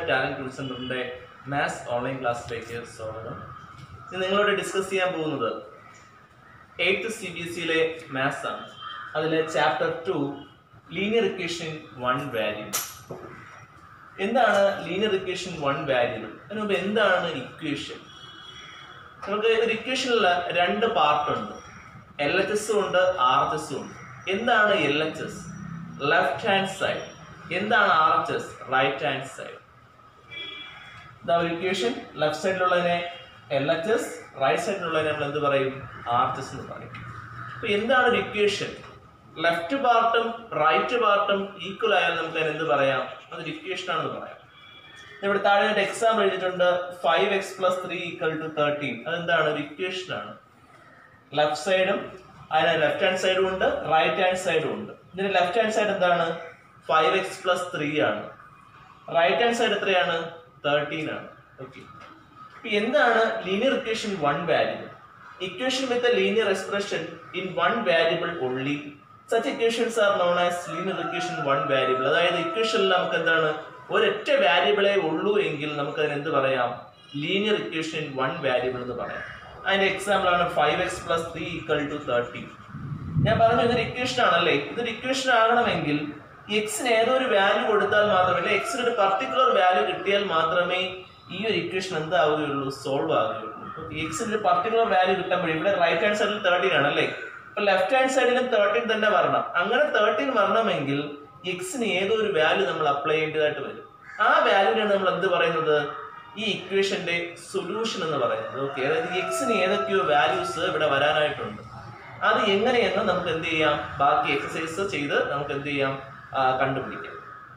talent tool സെന്ററിന്റെ maths online ക്ലാസ്സിലേക്ക് സ്വാഗതം ഇന്ന് നിങ്ങളോട് ഡിസ്കസ് ചെയ്യാൻ പോകുന്നത് എയ്ത്ത് സി ബി എസ് സിയിലെ മാത്സ് ആണ് അതിലെ chapter two linear equation one value എന്താണ് ലീനിയർ ഇക്വേഷൻ വൺ വാല്യൂ അതിന് മുമ്പ് എന്താണ് ഇക്വേഷൻ നമുക്ക് ഒരു ഇക്വേഷനിൽ രണ്ട് പാർട്ട് ഉണ്ട് എൽ എച്ച് എസും ഉണ്ട് ആർ എച്ച് എസും ഉണ്ട് എന്താണ് L H S left hand side എന്താണ് R H S right hand side ഇതാ ഒരു ഇക്വേഷൻ ലെഫ്റ്റ് സൈഡിലുള്ളതിനെ എൽ എച്ച് എസ് റൈറ്റ് സൈഡിലുള്ളതിനെ നമ്മൾ എന്ത് പറയും ആർ എച്ച് എസ് എന്ന് പറയും അപ്പൊ എന്താണ് ഒരു ഇക്വേഷൻ ലെഫ്റ്റ് പാർട്ടും റൈറ്റ് പാർട്ടും ഈക്വൽ ആയാൽ നമുക്ക് അതിന് എന്ത് പറയാം അതൊരു ഇക്വേഷൻ ആണെന്ന് പറയാം ഇവിടെ താഴെ ഒരു എക്സാമ്പിൾ എഴുതിയിട്ടുണ്ട് five x plus three equal to thirteen അതെന്താണ് ഒരു ഇക്വേഷൻ ആണ് ലെഫ്റ്റ് സൈഡും അതിന് ലെഫ്റ്റ് ഹാൻഡ് സൈഡും ഉണ്ട് റൈറ്റ് ഹാൻഡ് സൈഡും ഉണ്ട് ഇതിന്റെ ലെഫ്റ്റ് ഹാൻഡ് സൈഡ് എന്താണ് ഫൈവ് എക്സ് പ്ലസ് ത്രീ ആണ് റൈറ്റ് ഹാൻഡ് സൈഡ് എത്രയാണ് തേർട്ടീൻ ആണ് ഓക്കെ എന്താണ് linear equation one value equation with a linear expression in one variable only such equations are known as linear equation one variable അതായത് ഇക്വേഷനിൽ നമുക്ക് എന്താണ് ഒരൊറ്റ വാരിയബിളേ ഉള്ളൂ എങ്കിൽ നമുക്ക് അതിന് എന്ത് പറയാം ലീനിയർ ഇക്വേഷൻ വൺ വാരിയബിൾ എന്ന് പറയാം അതിന്റെ എക്സാമ്പിൾ ആണ് five x plus three equal to thirty ഞാൻ പറഞ്ഞു ഇതൊരു ഇക്വേഷൻ ആണല്ലേ ഇതൊരു ഇക്വേഷൻ ആകണമെങ്കിൽ എക്സിന് ഏതോ ഒരു വാല്യൂ കൊടുത്താൽ മാത്രമല്ല എക്സിന് ഒരു പർട്ടിക്കുലർ വാല്യൂ കിട്ടിയാൽ മാത്രമേ ഈ ഒരു ഇക്വേഷൻ എന്താവുകയുള്ളൂ സോൾവ് ആവുകയുള്ളൂ എക്സിന് ഒരു പർട്ടിക്കുലർ വാല്യൂ കിട്ടുമ്പോൾ ഇവിടെ റൈറ്റ് ഹാൻഡ് സൈഡിൽ തേർട്ടീൻ ആണല്ലേ അപ്പൊ ലെഫ്റ്റ് ഹാൻഡ് സൈഡിലും തേർട്ടീൻ തന്നെ വരണം അങ്ങനെ തേർട്ടീൻ വരണമെങ്കിൽ എക്സിന് ഏതോ ഒരു വാല്യൂ നമ്മൾ അപ്ലൈ ചെയ്യേണ്ടതായിട്ട് വരും ആ വാല്യൂവിനാണ് നമ്മൾ എന്ത് പറയുന്നത് ഈ ഇക്വേഷന്റെ സൊല്യൂഷൻ എന്ന് പറയുന്നത് ഓക്കെ അതായത് എക്സിന് ഏതൊക്കെയോ വാല്യൂസ് ഇവിടെ വരാനായിട്ടുണ്ട് അത് എങ്ങനെയെന്ന് നമുക്ക് എന്ത് ചെയ്യാം ബാക്കി എക്സസൈസ് ചെയ്ത് നമുക്ക് എന്ത് ചെയ്യാം ആ, കണ്ടുപിടിക്കാം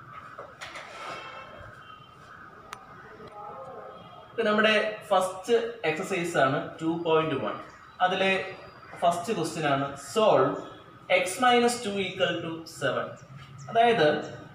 ഇപ്പൊ നമ്മുടെ ഫസ്റ്റ് എക്സസൈസ് ആണ് ടു പോയിന്റ് വൺ അതിലെ ഫസ്റ്റ് ക്വസ്റ്റ്യൻ ആണ് solve x minus two equal to seven അതായത്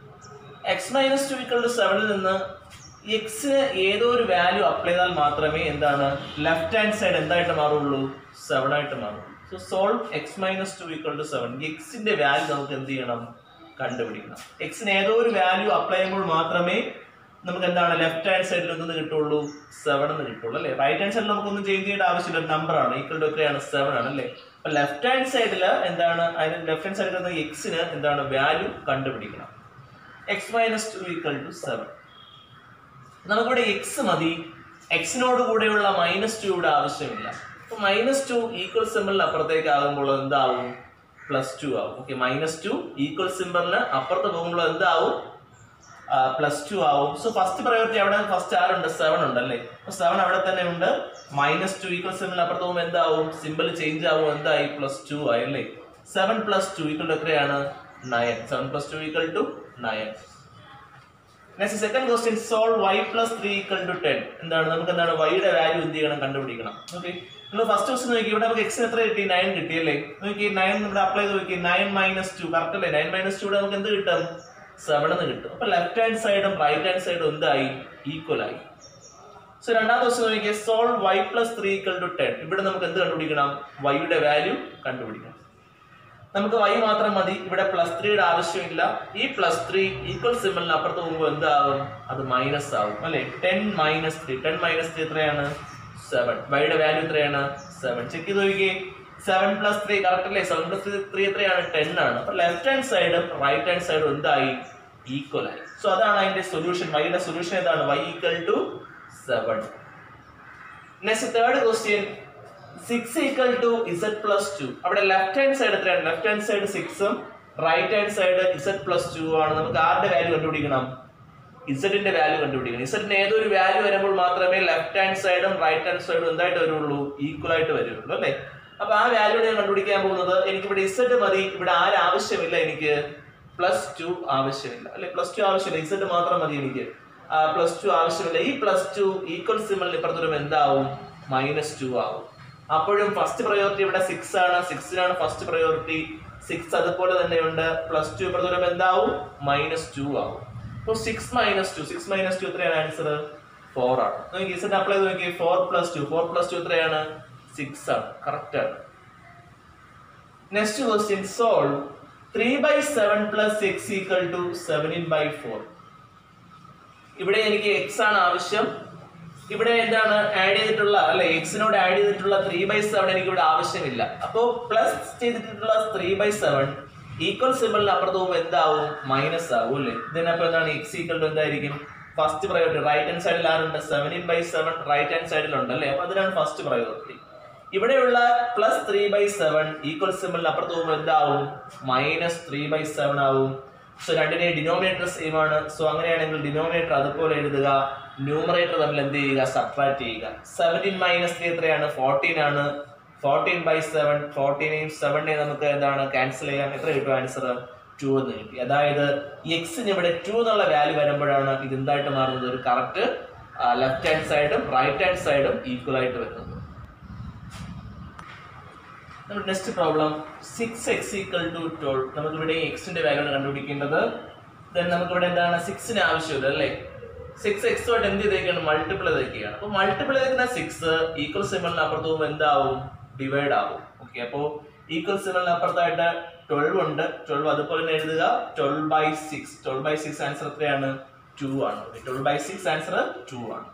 x minus two equal to സെവനിൽ നിന്ന് എക്സിന് ഏതോ ഒരു വാല്യൂ അപ്ലൈ ചെയ്താൽ മാത്രമേ എന്താണ് ലെഫ്റ്റ് ഹാൻഡ് സൈഡ് എന്തായിട്ട് മാറുള്ളൂ സെവൻ ആയിട്ട് മാറുള്ളൂ so solve x minus two equal to seven എക്സിന്റെ വാല്യൂ നമുക്ക് എന്ത് ചെയ്യണം കണ്ടുപിടിക്കണം എക്സിന് ഏതോ ഒരു വാല്യൂ അപ്ലൈ ചെയ്യുമ്പോൾ മാത്രമേ നമുക്ക് എന്താണ് ലെഫ്റ്റ് ഹാൻഡ് സൈഡിൽ എന്തെന്ന് കിട്ടുള്ളൂ സെവൻ എന്ന് കിട്ടുള്ളൂ അല്ലേ റൈറ്റ് ഹാൻഡ് സൈഡിൽ നമുക്കൊന്നും ചേഞ്ച് ചെയ്യേണ്ട ആവശ്യമില്ല നമ്പർ ആണ് ഈക്വൽ ടു എത്രയാണ് സെവൻ ആണ് അല്ലേ അപ്പൊ ലെഫ്റ്റ് ഹാൻഡ് സൈഡിൽ എന്താണ് അതിന് ലെഫ്റ്റ് ഹാൻഡ് സൈഡിൽ നിന്ന് എക്സിന് എന്താണ് വാല്യൂ കണ്ടുപിടിക്കണം x minus two equal to seven നമുക്കിവിടെ എക്സ് മതി എക്സിനോട് കൂടെയുള്ള മൈനസ് ടു ഇവിടെ ആവശ്യമില്ല അപ്പൊ മൈനസ് ടു ഈക്വൽ സിമ്പിളിന് അപ്പുറത്തേക്ക് ആകുമ്പോൾ എന്താവും പ്ലസ് ടു ആവും ഓക്കെ മൈനസ് ടു ഈക്വൽ സിമ്പിളിന് അപ്പുറത്ത് പോകുമ്പോൾ എന്താവും പ്ലസ് ടു ആവും സോ ഫസ്റ്റ് പ്രയോറിറ്റി അവിടെ ഫസ്റ്റ് ആരുണ്ട് സെവൻ ഉണ്ട് അല്ലേ അപ്പൊ സെവൻ അവിടെ തന്നെ ഉണ്ട് മൈനസ് ടു ഈക്വൽ സിമ്പിളിന് അപ്പുറത്ത് പോകുമ്പോൾ എന്താവും സിമ്പിൾ ചേഞ്ച് ആവും എന്തായി പ്ലസ് ടു ആയി അല്ലേ seven plus two equal to എത്രയാണ് nine seven plus two equal to nine next second question solve y plus three equal to ten എന്താണ് നമുക്ക് എന്താണ് വൈയുടെ വാല്യൂ എന്ത് ചെയ്യണം കണ്ടുപിടിക്കണം ഓക്കെ നമ്മൾ ഫസ്റ്റ് ക്വസ്റ്റ്യൻ നോക്കി ഇവിടെ നമുക്ക് എക്സ് എത്ര കിട്ടി നയൻ കിട്ടി അല്ലേ നോക്കി നയൻ ഇവിടെ അപ്ലൈ ചെയ്ത് നോക്കി നയൻ മൈനസ് ടു കറക്റ്റ് അല്ലേ നയൻ മൈനസ് ടു നമുക്ക് എന്ത് കിട്ടും സെവൻ എന്ന് കിട്ടും അപ്പൊ ലെഫ്റ്റ് ഹാൻഡ് സൈഡും റൈറ്റ് ഹാൻഡ് സൈഡും എന്തായി ഈക്വൽ ആയി സോ രണ്ടാമത്തെ ക്വസ്റ്റ്യൻ നോക്കിയാൽ solve y plus three equal to ten ഇവിടെ നമുക്ക് എന്ത് കണ്ടുപിടിക്കണം വൈയുടെ വാല്യൂ കണ്ടുപിടിക്കണം നമുക്ക് y മാത്രം മതി ഇവിടെ പ്ലസ് ത്രീയുടെ ആവശ്യമില്ല ഈ പ്ലസ് ത്രീ ഈക്വൽ സിമ്പിളിന് അപ്പുറത്ത് പോകുമ്പോൾ എന്താകും അത് മൈനസ് ആവും അല്ലെ ten minus three ten minus three എത്രയാണ് സെവൻ വൈയുടെ വാല്യൂ എത്രയാണ് സെവൻ ചെക്ക് ചെയ്ത് നോക്കിയേ സെവൻ പ്ലസ് ത്രീ കറക്റ്റ് അല്ലേ സെവൻ പ്ലസ് ത്രീ എത്രയാണ് ടെൻ ആണ് അപ്പൊ ലെഫ്റ്റ് ഹാൻഡ് സൈഡും റൈറ്റ് ഹാൻഡ് സൈഡും എന്തായി ഈക്വൽ ആയി സോ അതാണ് അതിന്റെ സൊല്യൂഷൻ വൈയുടെ സൊല്യൂഷൻ ഏതാണ് y equal to seven next third question six equal to z plus two അവിടെ ലെഫ്റ്റ് ഹാൻഡ് സൈഡ് എത്രയാണ് ലെഫ്റ്റ് ഹാൻഡ് സൈഡ് സിക്സും right hand side z plus two ആണ് നമുക്ക് ആരുടെ വാല്യൂ കണ്ടുപിടിക്കണം ഇസഡിന്റെ വാല്യൂ കണ്ടുപിടിക്കണം ഇസഡിന് ഏതൊരു വാല്യൂ വരുമ്പോൾ മാത്രമേ ലെഫ്റ്റ് ഹാൻഡ് സൈഡും റൈറ്റ് ഹാൻഡ് സൈഡും എന്തായിട്ട് വരുള്ളൂ ഈക്വൽ ആയിട്ട് വരുള്ളൂ അല്ലേ അപ്പൊ ആ വാല്യൂ ഞാൻ കണ്ടുപിടിക്കാൻ പോകുന്നത് എനിക്ക് ഇവിടെ ഇസഡ് മതി ഇവിടെ ആര് ആവശ്യമില്ല എനിക്ക് പ്ലസ് ടു ആവശ്യമില്ല അല്ലെ പ്ലസ് ടു ആവശ്യമില്ല ഇസഡ് മാത്രം മതി എനിക്ക് പ്ലസ് ടു ആവശ്യമില്ല ഈ പ്ലസ് ടു ഈക്വൽ സിമ്പിളിന് ഇപ്പുറത്തൊരു എന്താവും മൈനസ് ടു ആവും അപ്പോഴും ഫസ്റ്റ് പ്രയോറിറ്റി ഇവിടെ സിക്സ് ആണ് സിക്സിനാണ് ഫസ്റ്റ് പ്രയോറിറ്റി സിക്സ് അതുപോലെ തന്നെയുണ്ട് പ്ലസ് ടു ഇപ്പുറത്ത് വരുമ്പോൾ എന്താവും മൈനസ് ടു ആവും അപ്പോൾ six minus two six minus two എത്രയാണ് ആൻസർ ഫോർ ആണ് നോക്കി ഇസഡ് അപ്ലൈ ചെയ്ത് നോക്കി four plus two four plus two എത്രയാണ് സിക്സ് ആണ് കറക്റ്റ് ആണ് next question solve three by seven plus six equal to seventeen by four ഇവിടെ എനിക്ക് എക്സ് ആണ് ആവശ്യം ഇവിടെ എന്താണ് ആഡ് ചെയ്തിട്ടുള്ള അല്ലെ എക്സിനോട് ആഡ് ചെയ്തിട്ടുള്ള ത്രീ ബൈ സെവൻ എനിക്ക് ഇവിടെ ആവശ്യമില്ല അപ്പോൾ പ്ലസ് ചെയ്തിട്ടുള്ള ത്രീ ബൈ സെവൻ ഈക്വൽ സിമ്പിളിന് അപ്പുറത്ത് പോകുമ്പോൾ എന്താവും മൈനസ് ആവും അല്ലേ ഇതിനപ്പോൾ എന്താണ് എക്സ് ഈക്വൽ ടു എന്തായിരിക്കും ഫസ്റ്റ് പ്രയോറിറ്റി റൈറ്റ് ഹാൻഡ് സൈഡിൽ ആരുണ്ട് സെവനിൻ ബൈ സെവൻ റൈറ്റ് ഹാൻഡ് സൈഡിലുണ്ട് അല്ലേ അപ്പൊ അതിനാണ് ഫസ്റ്റ് പ്രയോറിറ്റി ഇവിടെയുള്ള plus three by seven equal സിമ്പിളിന് അപ്പുറത്ത് പോകുമ്പോൾ എന്താവും മൈനസ് ത്രീ ബൈ സെവൻ ആവും സോ രണ്ടിനെ ഡിനോമിനേറ്റർ സെയിം ആണ് സോ അങ്ങനെയാണെങ്കിൽ ഡിനോമിനേറ്റർ അതുപോലെ എഴുതുക ന്യൂമറേറ്റർ തമ്മിൽ എന്ത് ചെയ്യുക സബ്ട്രാക്ട് ചെയ്യുക സെവൻറ്റീൻ മൈനസ് ത്രീ എത്രയാണ് ഫോർട്ടീൻ ആണ് ഫോർട്ടീൻ ബൈ സെവൻ ഫോർട്ടീനെയും സെവനെയും നമുക്ക് എന്താണ് ക്യാൻസൽ ചെയ്യാം എത്ര കിട്ടും ആൻസർ ടു എന്ന് കിട്ടി അതായത് എക്സിന് ഇവിടെ ടു എന്നുള്ള വാല്യൂ വരുമ്പോഴാണ് ഇത് എന്തായിട്ട് മാറുന്നത് ഒരു കറക്റ്റ് ലെഫ്റ്റ് ഹാൻഡ് സൈഡും റൈറ്റ് ഹാൻഡ് സൈഡും ഈക്വൽ ആയിട്ട് വരുന്നത് നമ്മുടെ next problem six x equal to twelve നമുക്ക് ഇവിടെ എക്സിന്റെ വാല്യൂ ആണ് കണ്ടുപിടിക്കേണ്ടത് ദെൻ നമുക്ക് ഇവിടെ എന്താണ് സിക്സിന് ആവശ്യമില്ല അല്ലേ സിക്സ് എക്സുമായിട്ട് എന്ത് ചെയ്തേക്കാണ് മൾട്ടിപ്പിൾ ചെയ്തേക്കാണ് അപ്പോൾ മൾട്ടിപ്പിൾ ചെയ്തേക്കുന്ന സിക്സ് ഈക്വൽ സിമ്പിളിന് അപ്പുറത്ത് പോകുമ്പോൾ എന്താവും ഡിവൈഡ് ആവും ഓക്കെ അപ്പോൾ ഈക്വൽ സിമ്പിളിന് അപ്പുറത്തായിട്ട് ട്വൽവ് ഉണ്ട് ട്വൽവ് അതുപോലെ തന്നെ എഴുതുക twelve by six twelve by six answer എത്രയാണ് ടു ആണ് twelve by six answer two ആണ്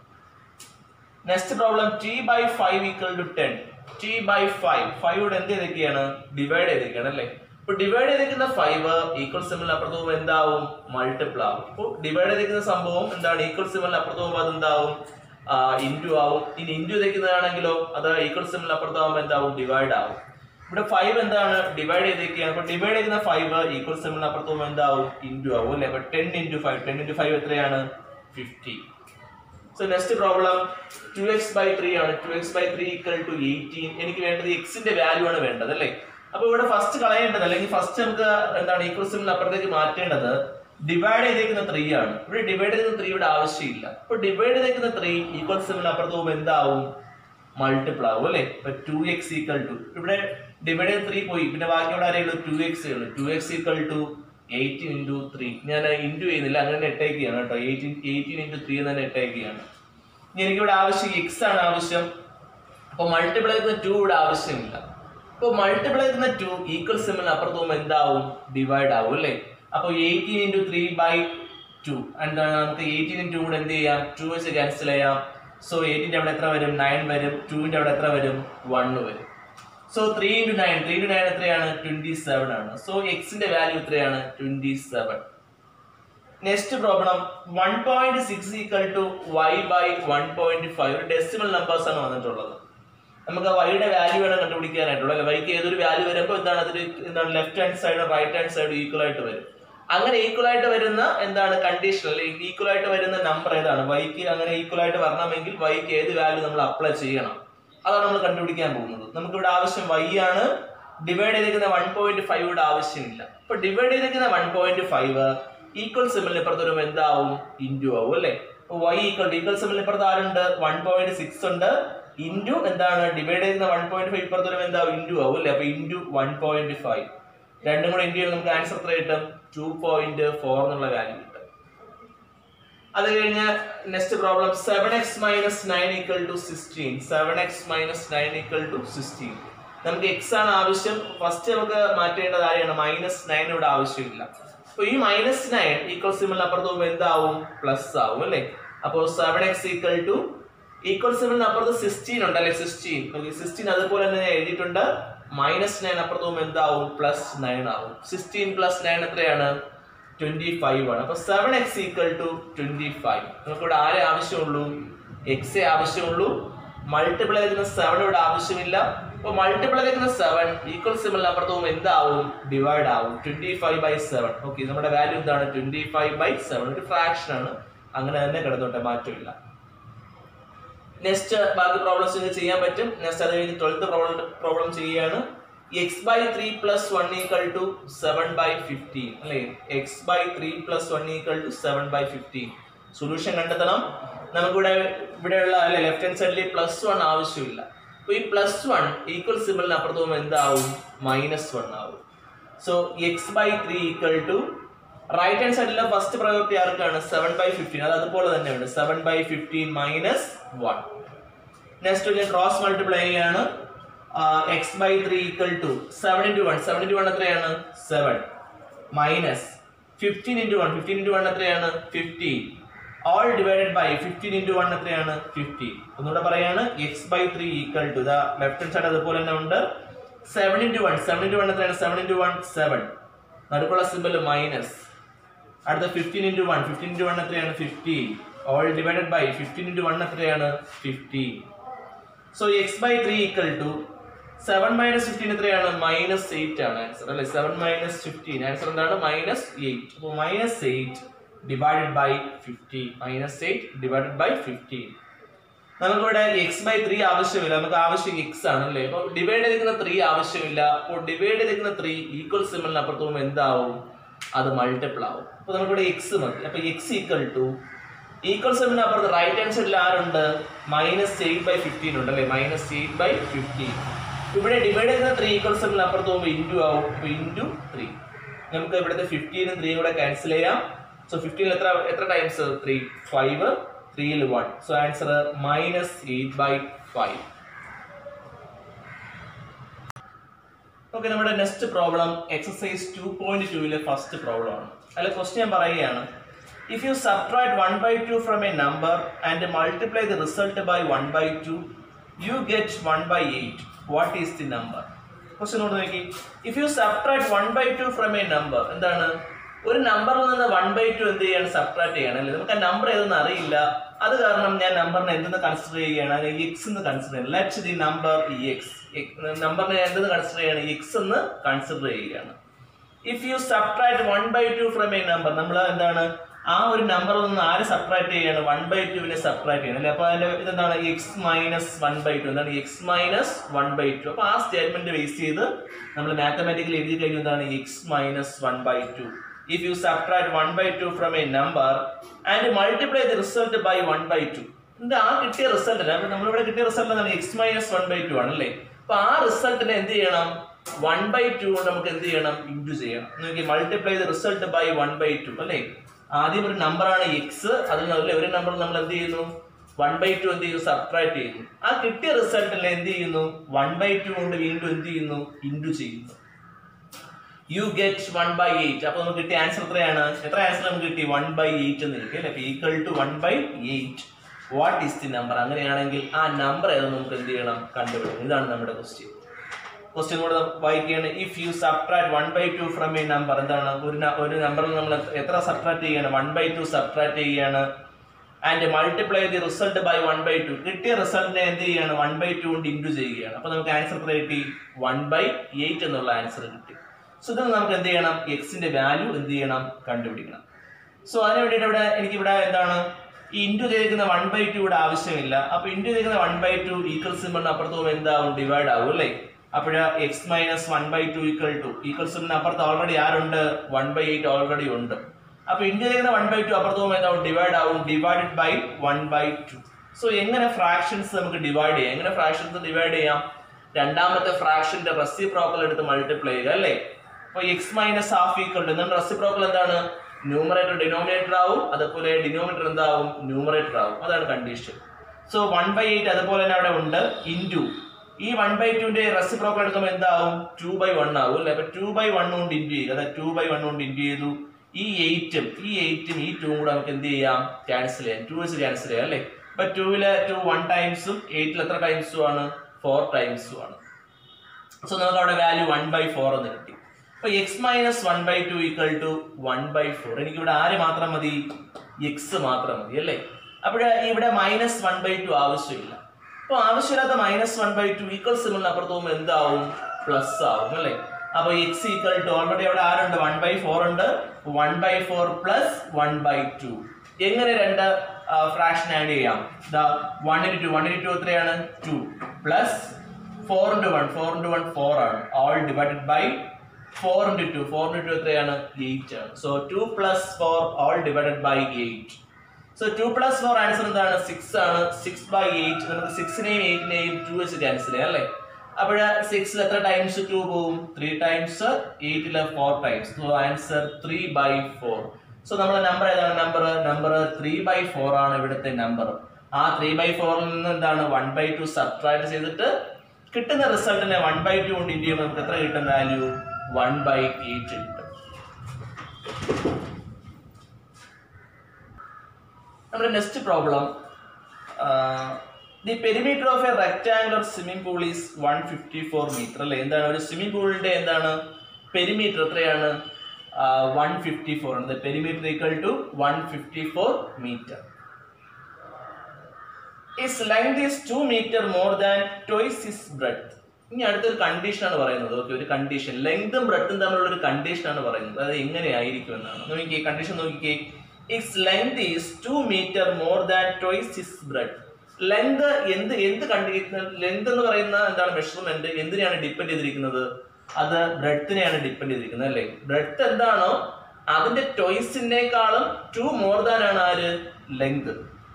next problem T by five equal to ten T by five ഫൈവോട് എന്ത് ചെയ്തൊക്കെയാണ് ഡിവൈഡ് ചെയ്തൊക്കെയാണ് അല്ലേ ഇപ്പൊ ഡിവൈഡ് ചെയ്തിരിക്കുന്ന ഫൈവ് ഈക്വൽ സിമ്പിളിന് അപ്പുറത്ത് പോകുമ്പോൾ എന്താവും മൾട്ടിപ്പിൾ ആവും ഇപ്പോൾ ഡിവൈഡ് ചെയ്തിരിക്കുന്ന സംഭവം എന്താണ് ഈക്വൽ സിമ്പിളിന് അപ്പുറത്ത് പോകുമ്പോൾ അത് എന്താവും ഇൻറ്റു ആവും ഇനി ഇൻറ്റു ചെയ്തിരിക്കുന്നതാണെങ്കിലോ അത് ഈക്വൽ സിമ്പിളിന് അപ്പുറത്ത് ആവുമ്പോൾ എന്താവും ഡിവൈഡ് ആവും ഇവിടെ ഫൈവ് എന്താണ് ഡിവൈഡ് ചെയ്തിരിക്കുകയാണ് അപ്പൊ ഡിവൈഡ് ചെയ്യുന്ന ഫൈവ് ഈക്വൽ സിമ്പിളിന് അപ്പുറത്ത് പോകുമ്പോൾ എന്താവും ഇൻറ്റു ആവും അല്ലേ അപ്പൊ ten into five ten into five എത്രയാണ് fifty so next problem two x by three ആണ് two x by three equal to eighteen എനിക്ക് വേണ്ടത് എക്സിന്റെ വാല്യൂ ആണ് വേണ്ടത് അല്ലേ അപ്പൊ ഇവിടെ ഫസ്റ്റ് കളയേണ്ടത് അല്ലെങ്കിൽ ഫസ്റ്റ് നമുക്ക് എന്താണ് ഈക്വൽ സിമ്പിൾ അപ്പുറത്തേക്ക് മാറ്റേണ്ടത് ഡിവൈഡ് ചെയ്തേക്കുന്ന ത്രീ ആണ് ഇവിടെ ഡിവൈഡ് ചെയ്ത ത്രീ ഇവിടെ ആവശ്യമില്ല അപ്പൊ ഡിവൈഡ് ചെയ്തേക്കുന്ന ത്രീ ഈക്വൽ സിമ്പിൾ അപ്പുറത്ത് പോകുമ്പോൾ എന്താവും മൾട്ടിപ്പിൾ ആവും അല്ലേ ഇപ്പൊ ടു എക്സ് ഈക്വൽ ടു ഇവിടെ ഡിവൈഡ് ചെയ്ത് ത്രീ പോയി പിന്നെ ബാക്കി ഇവിടെ ആരെയുള്ളൂ ടു എക്സ് ഉള്ളൂ two x equal to eighteen into three ഞാൻ ഇൻറ്റു ചെയ്യുന്നില്ല അങ്ങനെ ഇട്ടേക്കുകയാണ് കേട്ടോ എയ്റ്റീൻ എയ്റ്റീൻ ഇൻറ്റു ത്രീ തന്നെ ഇട്ടേക്കുകയാണ് ഇനി എനിക്കിവിടെ ആവശ്യം എക്സ് ആണ് ആവശ്യം അപ്പോൾ മൾട്ടിപ്പിൾ ആക്കുന്ന ടു ഇവിടെ ആവശ്യമില്ല അപ്പോൾ മൾട്ടിപ്പിൾ ആക്കുന്ന ടു ഈക്വൽ സിമ്മിന് അപ്പുറത്ത് പോകുമ്പോൾ എന്താവും ഡിവൈഡ് ആവും അല്ലേ അപ്പോൾ eighteen into three by two എന്താണ് നമുക്ക് എയ്റ്റീൻ ഇൻറ്റു കൂടെ എന്ത് ചെയ്യാം ടു വെച്ച് ക്യാൻസൽ ചെയ്യാം സോ എയ്റ്റീൻ്റെ അവിടെ എത്ര വരും നയൻ വരും ടുവിൻ്റെ അവിടെ എത്ര വരും വൺ വരും so three into nine three into nine എത്രയാണ് ട്വന്റി സെവൻ ആണ് സോ എക്സിന്റെ വാല്യൂ എത്രയാണ് twenty seven next problem one point six equal to y by one point five ഒരു ഡെസിമൽ നമ്പേഴ്സ് ആണ് വന്നിട്ടുള്ളത് നമുക്ക് വൈയുടെ വാല്യൂ വേണം കണ്ടുപിടിക്കാനായിട്ടുള്ളത് അല്ലെ വൈക്ക് ഏതൊരു വാല്യൂ വരുമ്പോൾ എന്താണ് അതിന് എന്താണ് ലെഫ്റ്റ് ഹാൻഡ് സൈഡും റൈറ്റ് ഹാൻഡ് സൈഡും ഈക്വൽ ആയിട്ട് വരും അങ്ങനെ ഈക്വൽ ആയിട്ട് വരുന്ന എന്താണ് കണ്ടീഷൻ അല്ലെങ്കിൽ ഈക്വൽ ആയിട്ട് വരുന്ന നമ്പർ ഏതാണ് വൈക്ക് അങ്ങനെ ഈക്വൽ ആയിട്ട് വരണമെങ്കിൽ വൈക്ക് ഏത് വാല്യൂ നമ്മൾ അപ്ലൈ ചെയ്യണം അതാണ് നമ്മൾ കണ്ടുപിടിക്കാൻ പോകുന്നത് നമുക്ക് ഇവിടെ ആവശ്യം വൈ ആണ് ഡിവൈഡ് ചെയ്തിരിക്കുന്ന വൺ പോയിന്റ് ഫൈവ് ആവശ്യമില്ല അപ്പൊ ഡിവൈഡ് ചെയ്തിരിക്കുന്ന വൺ പോയിന്റ് ഫൈവ് ഈക്വൽ സിമ്മിളിന് ഇപ്പുറത്ത് വരുമ്പോൾ എന്താവും ഇൻറ്റു ആവും അല്ലേ വൈ ഈക്വൽ ഈക്വൽ സിമ്മിളിന് ഇപ്പുറത്ത് ആരുണ്ട് വൺ പോയിന്റ് സിക്സ് ഉണ്ട് ഇൻറ്റു എന്താണ് ഡിവൈഡ് ചെയ്യുന്ന വൺ പോയിന്റ് ഫൈവ് ഇപ്പുറത്ത് വരുമ്പോൾ എന്താവും ഇൻറ്റു ആവും അല്ലേ അപ്പൊ ഇൻറ്റു വൺ പോയിന്റ് ഫൈവ് രണ്ടും കൂടെ ഇൻറ്റു നമുക്ക് ആൻസർ എത്ര കിട്ടും ടു പോയിന്റ് ഫോർ എന്നുള്ള വാല്യൂ കിട്ടും അത് കഴിഞ്ഞ് next problem seven x minus nine equal to sixteen seven x minus nine equal to sixteen നമുക്ക് എക്സ് ആണ് ആവശ്യം ഫസ്റ്റ് നമുക്ക് മാറ്റേണ്ടത് ആരെയാണ് മൈനസ് നയൻ ഇവിടെ ആവശ്യമില്ല അപ്പൊ ഈ മൈനസ് നയൻ ഈക്വൽ സിമ്പിളിന് അപ്പുറത്ത് പോകുമ്പോൾ എന്താവും പ്ലസ് ആവും അല്ലേ അപ്പോൾ seven x equal to equal സിമ്പിളിന് അപ്പുറത്ത് സിക്സ്റ്റീൻ ഉണ്ട് അല്ലെ സിക്സ്റ്റീൻ ഓക്കെ സിക്സ്റ്റീൻ അതുപോലെ തന്നെ ഞാൻ എഴുതിയിട്ടുണ്ട് മൈനസ് നയൻ അപ്പുറത്ത് പോകുമ്പോൾ എന്താവും പ്ലസ് നയൻ ആവും സിക്സ്റ്റീൻ പ്ലസ് നയൻ എത്രയാണ് ട്വന്റി ഫൈവ് ആണ് അപ്പൊ seven x equal to twenty five നമുക്ക് ഇവിടെ ആരെ ആവശ്യമുള്ളൂ എക്സ് ആവശ്യമുള്ളൂ മൾട്ടിപ്പിൾ ആയിരിക്കുന്ന സെവൻ ഇവിടെ ആവശ്യമില്ല അപ്പൊ മൾട്ടിപ്പിൾ ആയിരിക്കുന്ന സെവൻ ഈക്വൽ സിമ്പിളിന് അപ്പുറത്ത് പോകുമ്പോൾ എന്താവും ഡിവൈഡ് ആവും twenty five by seven okay നമ്മുടെ വാല്യൂ എന്താണ് ട്വന്റി ഫൈവ് ബൈ സെവൻ ഒരു ഫ്രാക്ഷൻ ആണ് അങ്ങനെ തന്നെ കിടന്നോട്ടെ മാറ്റമില്ല നെക്സ്റ്റ് ബാക്കി പ്രോബ്ലംസ് നിങ്ങൾക്ക് ചെയ്യാൻ പറ്റും നെക്സ്റ്റ് അത് കഴിഞ്ഞ് ട്വൽത്ത് പ്രോബ്ലം പ്രോബ്ലം ചെയ്യുകയാണ് x by three plus one equal to seven by fifteen അല്ലേ x by three plus one equal to seven by fifteen solution കണ്ടെത്തണം നമുക്കിവിടെ ഇവിടെയുള്ള അല്ലെ ലെഫ്റ്റ് ഹാൻഡ് സൈഡിൽ പ്ലസ് വൺ ആവശ്യമില്ല അപ്പൊ ഈ പ്ലസ് വൺ ഈക്വൽ സിമ്പിളിന് അപ്പുറത്ത് പോകുമ്പോൾ എന്താവും മൈനസ് വൺ ആവും so x by three equal to right hand സൈഡിലെ ഫസ്റ്റ് പ്രയോറിറ്റി ആർക്കാണ് സെവൻ ബൈ ഫിഫ്റ്റീൻ അത് അതുപോലെ തന്നെയുണ്ട് seven by fifteen minus one next ഞാൻ ക്രോസ് മൾട്ടിപ്ലൈ ചെയ്യാണ് x by three equal to seven into one seven into one എത്രയാണ് seven minus fifteen into one fifteen into one എത്രയാണ് fifteen all divided by fifteen into one എത്രയാണ് fifteen ഒന്നുകൂടെ പറയാണ് x by three equal to ഇതാ left hand side അതുപോലെ തന്നെ ഉണ്ട് seven into one seven into one എത്രയാണ് സെവൻ ഇൻറ്റു വൺ സെവൻ നടുക്കുള്ള സിമ്പിൾ മൈനസ് അടുത്ത fifteen into one fifteen into one എത്രയാണ് fifteen all divided by fifteen into one എത്രയാണ് fifteen so x by three equal to seven minus fifteen എത്രയാണ് minus eight ആണ് answer അല്ലെ seven minus fifteen answer എന്താണ് minus eight അപ്പോൾ minus eight divided by fifteen minus eight divided by fifteen നമുക്കിവിടെ x by three ആവശ്യമില്ല നമുക്ക് ആവശ്യം X ആണ് അല്ലേ അപ്പോൾ ഡിവൈഡ് ചെയ്തിരിക്കുന്ന ത്രീ ആവശ്യമില്ല അപ്പോൾ ഡിവൈഡ് ചെയ്തിരിക്കുന്ന ത്രീ ഈക്വൽ സിമ്പിളിന് അപ്പുറത്ത് പോകുമ്പോൾ എന്താവും അത് മൾട്ടിപ്പിൾ ആവും അപ്പോൾ നമുക്കിവിടെ എക്സ് മതി അപ്പോൾ എക്സ് ഈക്വൽ ടു ഈക്വൽ സിമ്പിളിന് അപ്പുറത്ത് റൈറ്റ് ഹാൻഡ് സൈഡിൽ ആരുണ്ട് മൈനസ് എയ്റ്റ് ബൈ ഫിഫ്റ്റീൻ ഉണ്ട് അല്ലേ മൈനസ് എയ്റ്റ് ബൈ ഫിഫ്റ്റീൻ ഇവിടെ ഡിവൈഡ് ചെയ്യുന്ന ത്രീ ഈക്വൽ സിമ്പിളിന് അപ്പുറത്ത് പോകുമ്പോൾ ഇൻറ്റു ആവും അപ്പോൾ ഇൻറ്റു ത്രീ നമുക്ക് ഇവിടുത്തെ ഫിഫ്റ്റീനും ത്രീയും കൂടെ ക്യാൻസൽ ചെയ്യാം സോ ഫിഫ്റ്റീൻ എത്ര എത്ര ടൈംസ് ത്രീ ഫൈവ് ത്രീയിൽ one so answer minus eight by five okay നമ്മുടെ next problem exercise two point ടുവിലെ ഫസ്റ്റ് പ്രോബ്ലം ആണ് അതിൽ ക്വസ്റ്റ്യൻ പറയുകയാണ് if you subtract one by two from a number and multiply the result by one by two you get one by eight what is the number question note നോക്കി if you subtract one by two from a number എന്താണ് ഒരു നമ്പറിൽ നിന്ന് one by to എന്ത് ചെയ്യാണ് subtract ചെയ്യണം അല്ലേ നമുക്ക് ആ നമ്പർ ഏതെന്ന് അറിയില്ല അത് കാരണം ഞാൻ നമ്പറിനെ എന്തെന്ന് കൺസിഡർ ചെയ്യുകയാണ് അതിനെ എക്സ് എന്ന് കൺസിഡർ ചെയ്യണം ലെറ്റ് ദി നമ്പർ എക്സ് നമ്പറിനെ എന്തെന്ന് കൺസിഡർ ചെയ്യണം എക്സ് എന്ന് കൺസിഡർ ചെയ്യുകയാണ് if you subtract one by two from a number നമ്മൾ എന്താണ് ആ ഒരു നമ്പറിൽ നിന്ന് ആര് സബ്ട്രാക്ട് ചെയ്യാണ് വൺ ബൈ ടുവിനെ സബ്ട്രാക്ട് ചെയ്യണം അല്ലേ അപ്പൊ അതിന്റെ ഇതെന്താണ് x minus one by two എന്താണ് x minus one by two അപ്പൊ ആ സ്റ്റേറ്റ്മെന്റ് ബേസ് ചെയ്ത് നമ്മൾ മാത്തമാറ്റിക്കലി എഴുതി കഴിഞ്ഞാൽ എന്താണ് x minus one by two if you subtract one by two from a number and multiply the result by one by two എന്താ ആ കിട്ടിയ റിസൾട്ട് അപ്പൊ നമ്മളിവിടെ കിട്ടിയ റിസൾട്ട് എന്താണ് x minus one by two ആണ് അല്ലേ അപ്പൊ ആ റിസൾട്ടിനെ എന്ത് ചെയ്യണം വൺ ബൈ ടു കൊണ്ട് നമുക്ക് എന്ത് ചെയ്യണം ഇൻറ്റു ചെയ്യണം നോക്കി multiply the result by one by two അല്ലേ ആദ്യം ഒരു നമ്പറാണ് എക്സ് അതിൽ നിന്ന് ഒരു നമ്പർ നമ്മൾ എന്ത് ചെയ്യുന്നു വൺ ബൈ ടു എന്ത് ചെയ്യുന്നു സബ്ട്രാക്ട് ചെയ്യുന്നു ആ കിട്ടിയ റിസൾട്ടിനെ എന്ത് ചെയ്യുന്നു വൺ ബൈ ടു കൊണ്ട് വീണ്ടും എന്ത് ചെയ്യുന്നു ഇൻറ്റു ചെയ്യുന്നു you get one by eight അപ്പൊ നമുക്ക് കിട്ടിയ ആൻസർ എത്രയാണ് എത്ര ആൻസർ നമുക്ക് കിട്ടി വൺ ബൈ എയ്റ്റ് എന്ന് കിട്ടി അല്ലെ equal to one by eight what is the number അങ്ങനെയാണെങ്കിൽ ആ നമ്പർ ഏതെന്ന് നമുക്ക് എന്ത് ചെയ്യണം കണ്ടുപിടിക്കണം ഇതാണ് നമ്മുടെ ക്വസ്റ്റ്യൻ ക്വസ്റ്റ്യൻ കൂടെ വായിക്കുകയാണ് if you subtract one by two from a number എന്താണ് ഒരു ന- ഒരു നമ്പറിൽ നമ്മൾ എത്ര സബ്ട്രാക്ട് ചെയ്യാണ് വൺ ബൈ ടു സബ്ട്രാക്ട് ചെയ്യാണ് and multiply the result by one by two കിട്ടിയ റിസൾട്ടിനെ എന്ത് ചെയ്യാണ് വൺ ബൈ ടു കൊണ്ട് ഇൻറ്റു ചെയ്യുകയാണ് അപ്പൊ നമുക്ക് ആൻസർ എത്ര കിട്ടി വൺ ബൈ എയ്റ്റ് എന്നുള്ള ആൻസർ കിട്ടി സോ ഇതിൽ നമുക്ക് എന്ത് ചെയ്യണം എക്സിന്റെ വാല്യൂ എന്ത് ചെയ്യണം കണ്ടുപിടിക്കണം സോ അതിന് വേണ്ടിയിട്ട് ഇവിടെ എനിക്ക് ഇവിടെ എന്താണ് ഈ ഇൻറ്റു ചെയ്തിരിക്കുന്ന വൺ ബൈ ടു ഇവിടെ ആവശ്യമില്ല അപ്പൊ ഇൻറ്റു ചെയ്തിരിക്കുന്ന വൺ ബൈ ടു ഈക്വൽ സിമ്പിളിന് അപ്പുറത്ത് പോകുമ്പോൾ എന്താവും ഡിവൈഡ് ആവും അല്ലേ അപ്പോഴ് x minus one by two equal to equal സിമ്പിളിന് അപ്പുറത്ത് ഓൾറെഡി ആരുണ്ട് വൺ ബൈ എയ്റ്റ് ഓൾറെഡി ഉണ്ട് അപ്പൊ ഇൻറ്റു ചെയ്യുന്ന വൺ ബൈ ടു അപ്പുറത്ത് പോകുമ്പോൾ എന്താവും ഡിവൈഡ് ആവും divided by one by two so എങ്ങനെ ഫ്രാക്ഷൻസ് നമുക്ക് ഡിവൈഡ് ചെയ്യാം എങ്ങനെ ഫ്രാക്ഷൻസ് ഡിവൈഡ് ചെയ്യാം രണ്ടാമത്തെ ഫ്രാക്ഷന്റെ റെസിപ്രോക്കൽ എടുത്ത് മൾട്ടിപ്ലൈ ചെയ്യുക അല്ലേ അപ്പൊ x minus half equal to എന്താണ് റെസിപ്രോക്കൽ എന്താണ് ന്യൂമറേറ്റർ ഡിനോമിനേറ്റർ ആവും അതുപോലെ ഡിനോമിനേറ്റർ എന്താവും ന്യൂമറേറ്റർ ആവും അതാണ് condition so one by eight അതുപോലെ തന്നെ അവിടെ ഉണ്ട് ഇൻറ്റു ഈ വൺ ബൈ ടുവിന്റെ റെസിപ്രോക്കൽ എടുക്കുമ്പോൾ എന്താവും ടു ബൈ വൺ ആവും അല്ലെ അപ്പൊ ടു ബൈ വൺ കൊണ്ട് ഇൻറ്റു ചെയ്യുക അതായത് ടു ബൈ വൺ കൊണ്ട് ഇൻറ്റു ചെയ്തു ഈ എയ്റ്റും ഈ എയ്റ്റും ഈ ടൂവും കൂടെ നമുക്ക് എന്ത് ചെയ്യാം ക്യാൻസൽ ചെയ്യാം ടു വെച്ച് ക്യാൻസൽ ചെയ്യാം അല്ലേ അപ്പൊ ടൂവിലെ ടു വൺ ടൈംസും എയ്റ്റിൽ എത്ര ടൈംസും ആണ് ഫോർ ടൈംസും ആണ് സോ നമുക്ക് അവിടെ വാല്യൂ വൺ ബൈ ഫോർ എന്ന് കിട്ടി അപ്പൊ x minus one by two equal to one by four എനിക്ക് ഇവിടെ ആര് മാത്രം മതി എക്സ് മാത്രം മതി അല്ലേ അപ്പോൾ ഇവിടെ മൈനസ് വൺ ബൈ ടു ആവശ്യമില്ല അപ്പൊ ആവശ്യമില്ലാത്ത minus one by two equal സിമ്പിളിന് അപ്പുറത്ത് പോകുമ്പോൾ എന്താവും പ്ലസ് ആവും അല്ലേ അപ്പൊ എക്സ് ഈക്വൽ ടു ഓൾറെഡി അവിടെ ആരുണ്ട് വൺ ബൈ ഫോർ ഉണ്ട് one by four plus one by two എങ്ങനെ രണ്ട് ഫ്രാക്ഷൻ ആഡ് ചെയ്യാം one into two one into two എത്രയാണ് two plus four into one four into one four ആണ് all divided by four into two four into two എത്രയാണ് eight ആണ് so two plus four all divided by eight so two plus four answer എന്താണ് six ആണ് six by eight നമുക്ക് സിക്സിനെയും എയ്റ്റിനെയും to വെച്ച് cancel ചെയ്യാം അല്ലേ അപ്പോൾ സിക്സിൽ എത്ര ടൈംസ് ടു പോവും ത്രീ ടൈംസ് എയ്റ്റില് four times so answer three by four so നമ്മുടെ നമ്പർ ഏതാണ് number number three by four ആണ് ഇവിടുത്തെ നമ്പർ ആ ത്രീ ബൈ ഫോറിൽ നിന്ന് എന്താണ് വൺ ബൈ ടു സബ്ട്രാക്ട് ചെയ്തിട്ട് കിട്ടുന്ന റിസൾട്ടിനെ വൺ ബൈ ടു കൊണ്ട് ഇൻറ്റു ചെയ്യുമ്പോൾ നമുക്ക് എത്ര കിട്ടും വാല്യൂ വൺ ബൈ എയ്റ്റ് കിട്ടും നമ്മുടെ next problem the perimeter of a rectangular swimming pool is one fifty four metre അല്ലേ എന്താണ് ഒരു സ്വിമ്മിംഗ് പൂളിന്റെ എന്താണ് പെരിമീറ്റർ എത്രയാണ് വൺ ഫിഫ്റ്റി ഫോർ ആണ് perimeter equal to one fifty four metre its length is two metre more than twice its breadth ഇനി അടുത്തൊരു condition ആണ് പറയുന്നത് ഓക്കെ ഒരു കണ്ടീഷൻ ലെങ്തും ബ്രെഡും തമ്മിലുള്ള ഒരു കണ്ടീഷൻ ആണ് പറയുന്നത് അത് എങ്ങനെയായിരിക്കും എന്നാണ് നോക്കിക്കേ കണ്ടീഷൻ നോക്കിക്കേ its length is two metre more than twice its breadth length എന്ത് എന്ത് കണ്ടി ലെങ്ത് എന്ന് പറയുന്ന എന്താണ് മെഷർമെന്റ് എന്തിനെയാണ് ഡിപ്പെൻഡ് ചെയ്തിരിക്കുന്നത് അത് ബ്രെഡത്തിനെയാണ് ഡിപ്പെൻഡ് ചെയ്തിരിക്കുന്നത് അല്ലേ ബ്രെഡ് എന്താണോ അതിന്റെ ടോയ്സിനേക്കാളും ടു മോർ ദാൻ ആണ് ആര് ലെങ്ത്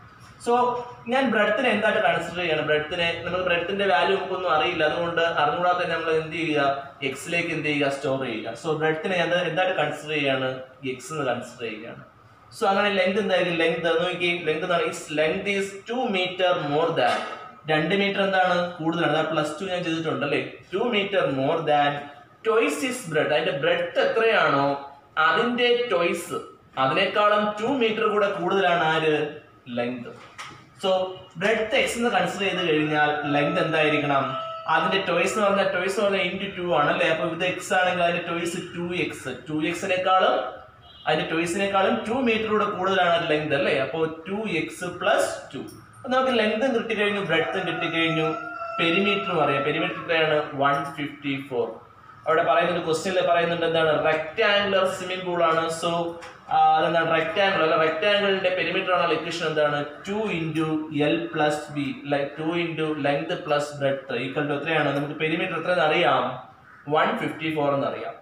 സോ ഞാൻ ബ്രെഡത്തിനെ എന്തായിട്ട് കൺസിഡർ ചെയ്യണം ബ്രെഡത്തിനെ നമുക്ക് ബ്രെഡത്തിന്റെ വാല്യൂ നമുക്കൊന്നും അറിയില്ല അതുകൊണ്ട് അറിഞ്ഞുകൂടാതെ തന്നെ നമ്മൾ എന്ത് ചെയ്യുക എക്സിലേക്ക് എന്ത് ചെയ്യുക സ്റ്റോർ ചെയ്യുക സോ ബ്രെഡത്തിനെ ഞാൻ എന്തായിട്ട് കൺസിഡർ ചെയ്യാണ് എക്സ് എന്ന് കൺസിഡർ ചെയ്യുകയാണ് സോ അങ്ങനെ ലെങ്ത് എന്തായിരിക്കും ലെങ്ത് നോക്കി ലെങ്ത് എന്താണ് is length is two metre more than രണ്ട് മീറ്റർ എന്താണ് കൂടുതലാണ് പ്ലസ് ടു ഞാൻ ചെയ്തിട്ടുണ്ട് അല്ലേ two metre more than twice its breadth അതിന്റെ ബ്രെഡ് എത്രയാണോ അതിന്റെ ടോയ്സ് അതിനേക്കാളും ടു മീറ്റർ കൂടെ കൂടുതലാണ് ആര് ലെങ്ത് സോ ബ്രെഡ് എക്സ് എന്ന് കൺസിഡർ ചെയ്ത് കഴിഞ്ഞാൽ ലെങ്ത് എന്തായിരിക്കണം അതിന്റെ ടോയ്സ് എന്ന് പറഞ്ഞാൽ ടോയ്സ് എന്ന് പറഞ്ഞാൽ ഇൻറ്റു ടു ആണ് അല്ലേ അപ്പൊ ഇത് എക്സ് ആണെങ്കിൽ അതിന്റെ ടോയ്സ് ടു എക്സ് ടു എക്സിനേക്കാളും അതിന്റെ ടോയ്സിനേക്കാളും ടു മീറ്ററൂടെ കൂടുതലാണ് ലെങ്ത് അല്ലേ അപ്പോൾ ടു എക്സ് പ്ലസ് ടു നമുക്ക് ലെങ്തും കിട്ടിക്കഴിഞ്ഞു ബ്രെഡ്ത്തും കിട്ടിക്കഴിഞ്ഞു പെരിമീറ്ററും അറിയാം പെരിമീറ്റർ എത്രയാണ് വൺ ഫിഫ്റ്റി ഫോർ അവിടെ പറയുന്നുണ്ട് ക്വസ്റ്റ്യനിൽ പറയുന്നുണ്ട് എന്താണ് റെക്ടാങ്കുലർ സ്വിമ്മിംഗ് പൂൾ ആണ് സോ അതെന്താണ് റെക്ടാങ്കിൾ അല്ല റെക്ടാങ്കിളിന്റെ പെരിമീറ്റർ ആണ് ഇക്വേഷൻ എന്താണ് two into L plus B two into length plus breadth equal to എത്രയാണ് നമുക്ക് പെരിമീറ്റർ എത്രയെന്ന് അറിയാം വൺ ഫിഫ്റ്റി ഫോർ എന്ന് അറിയാം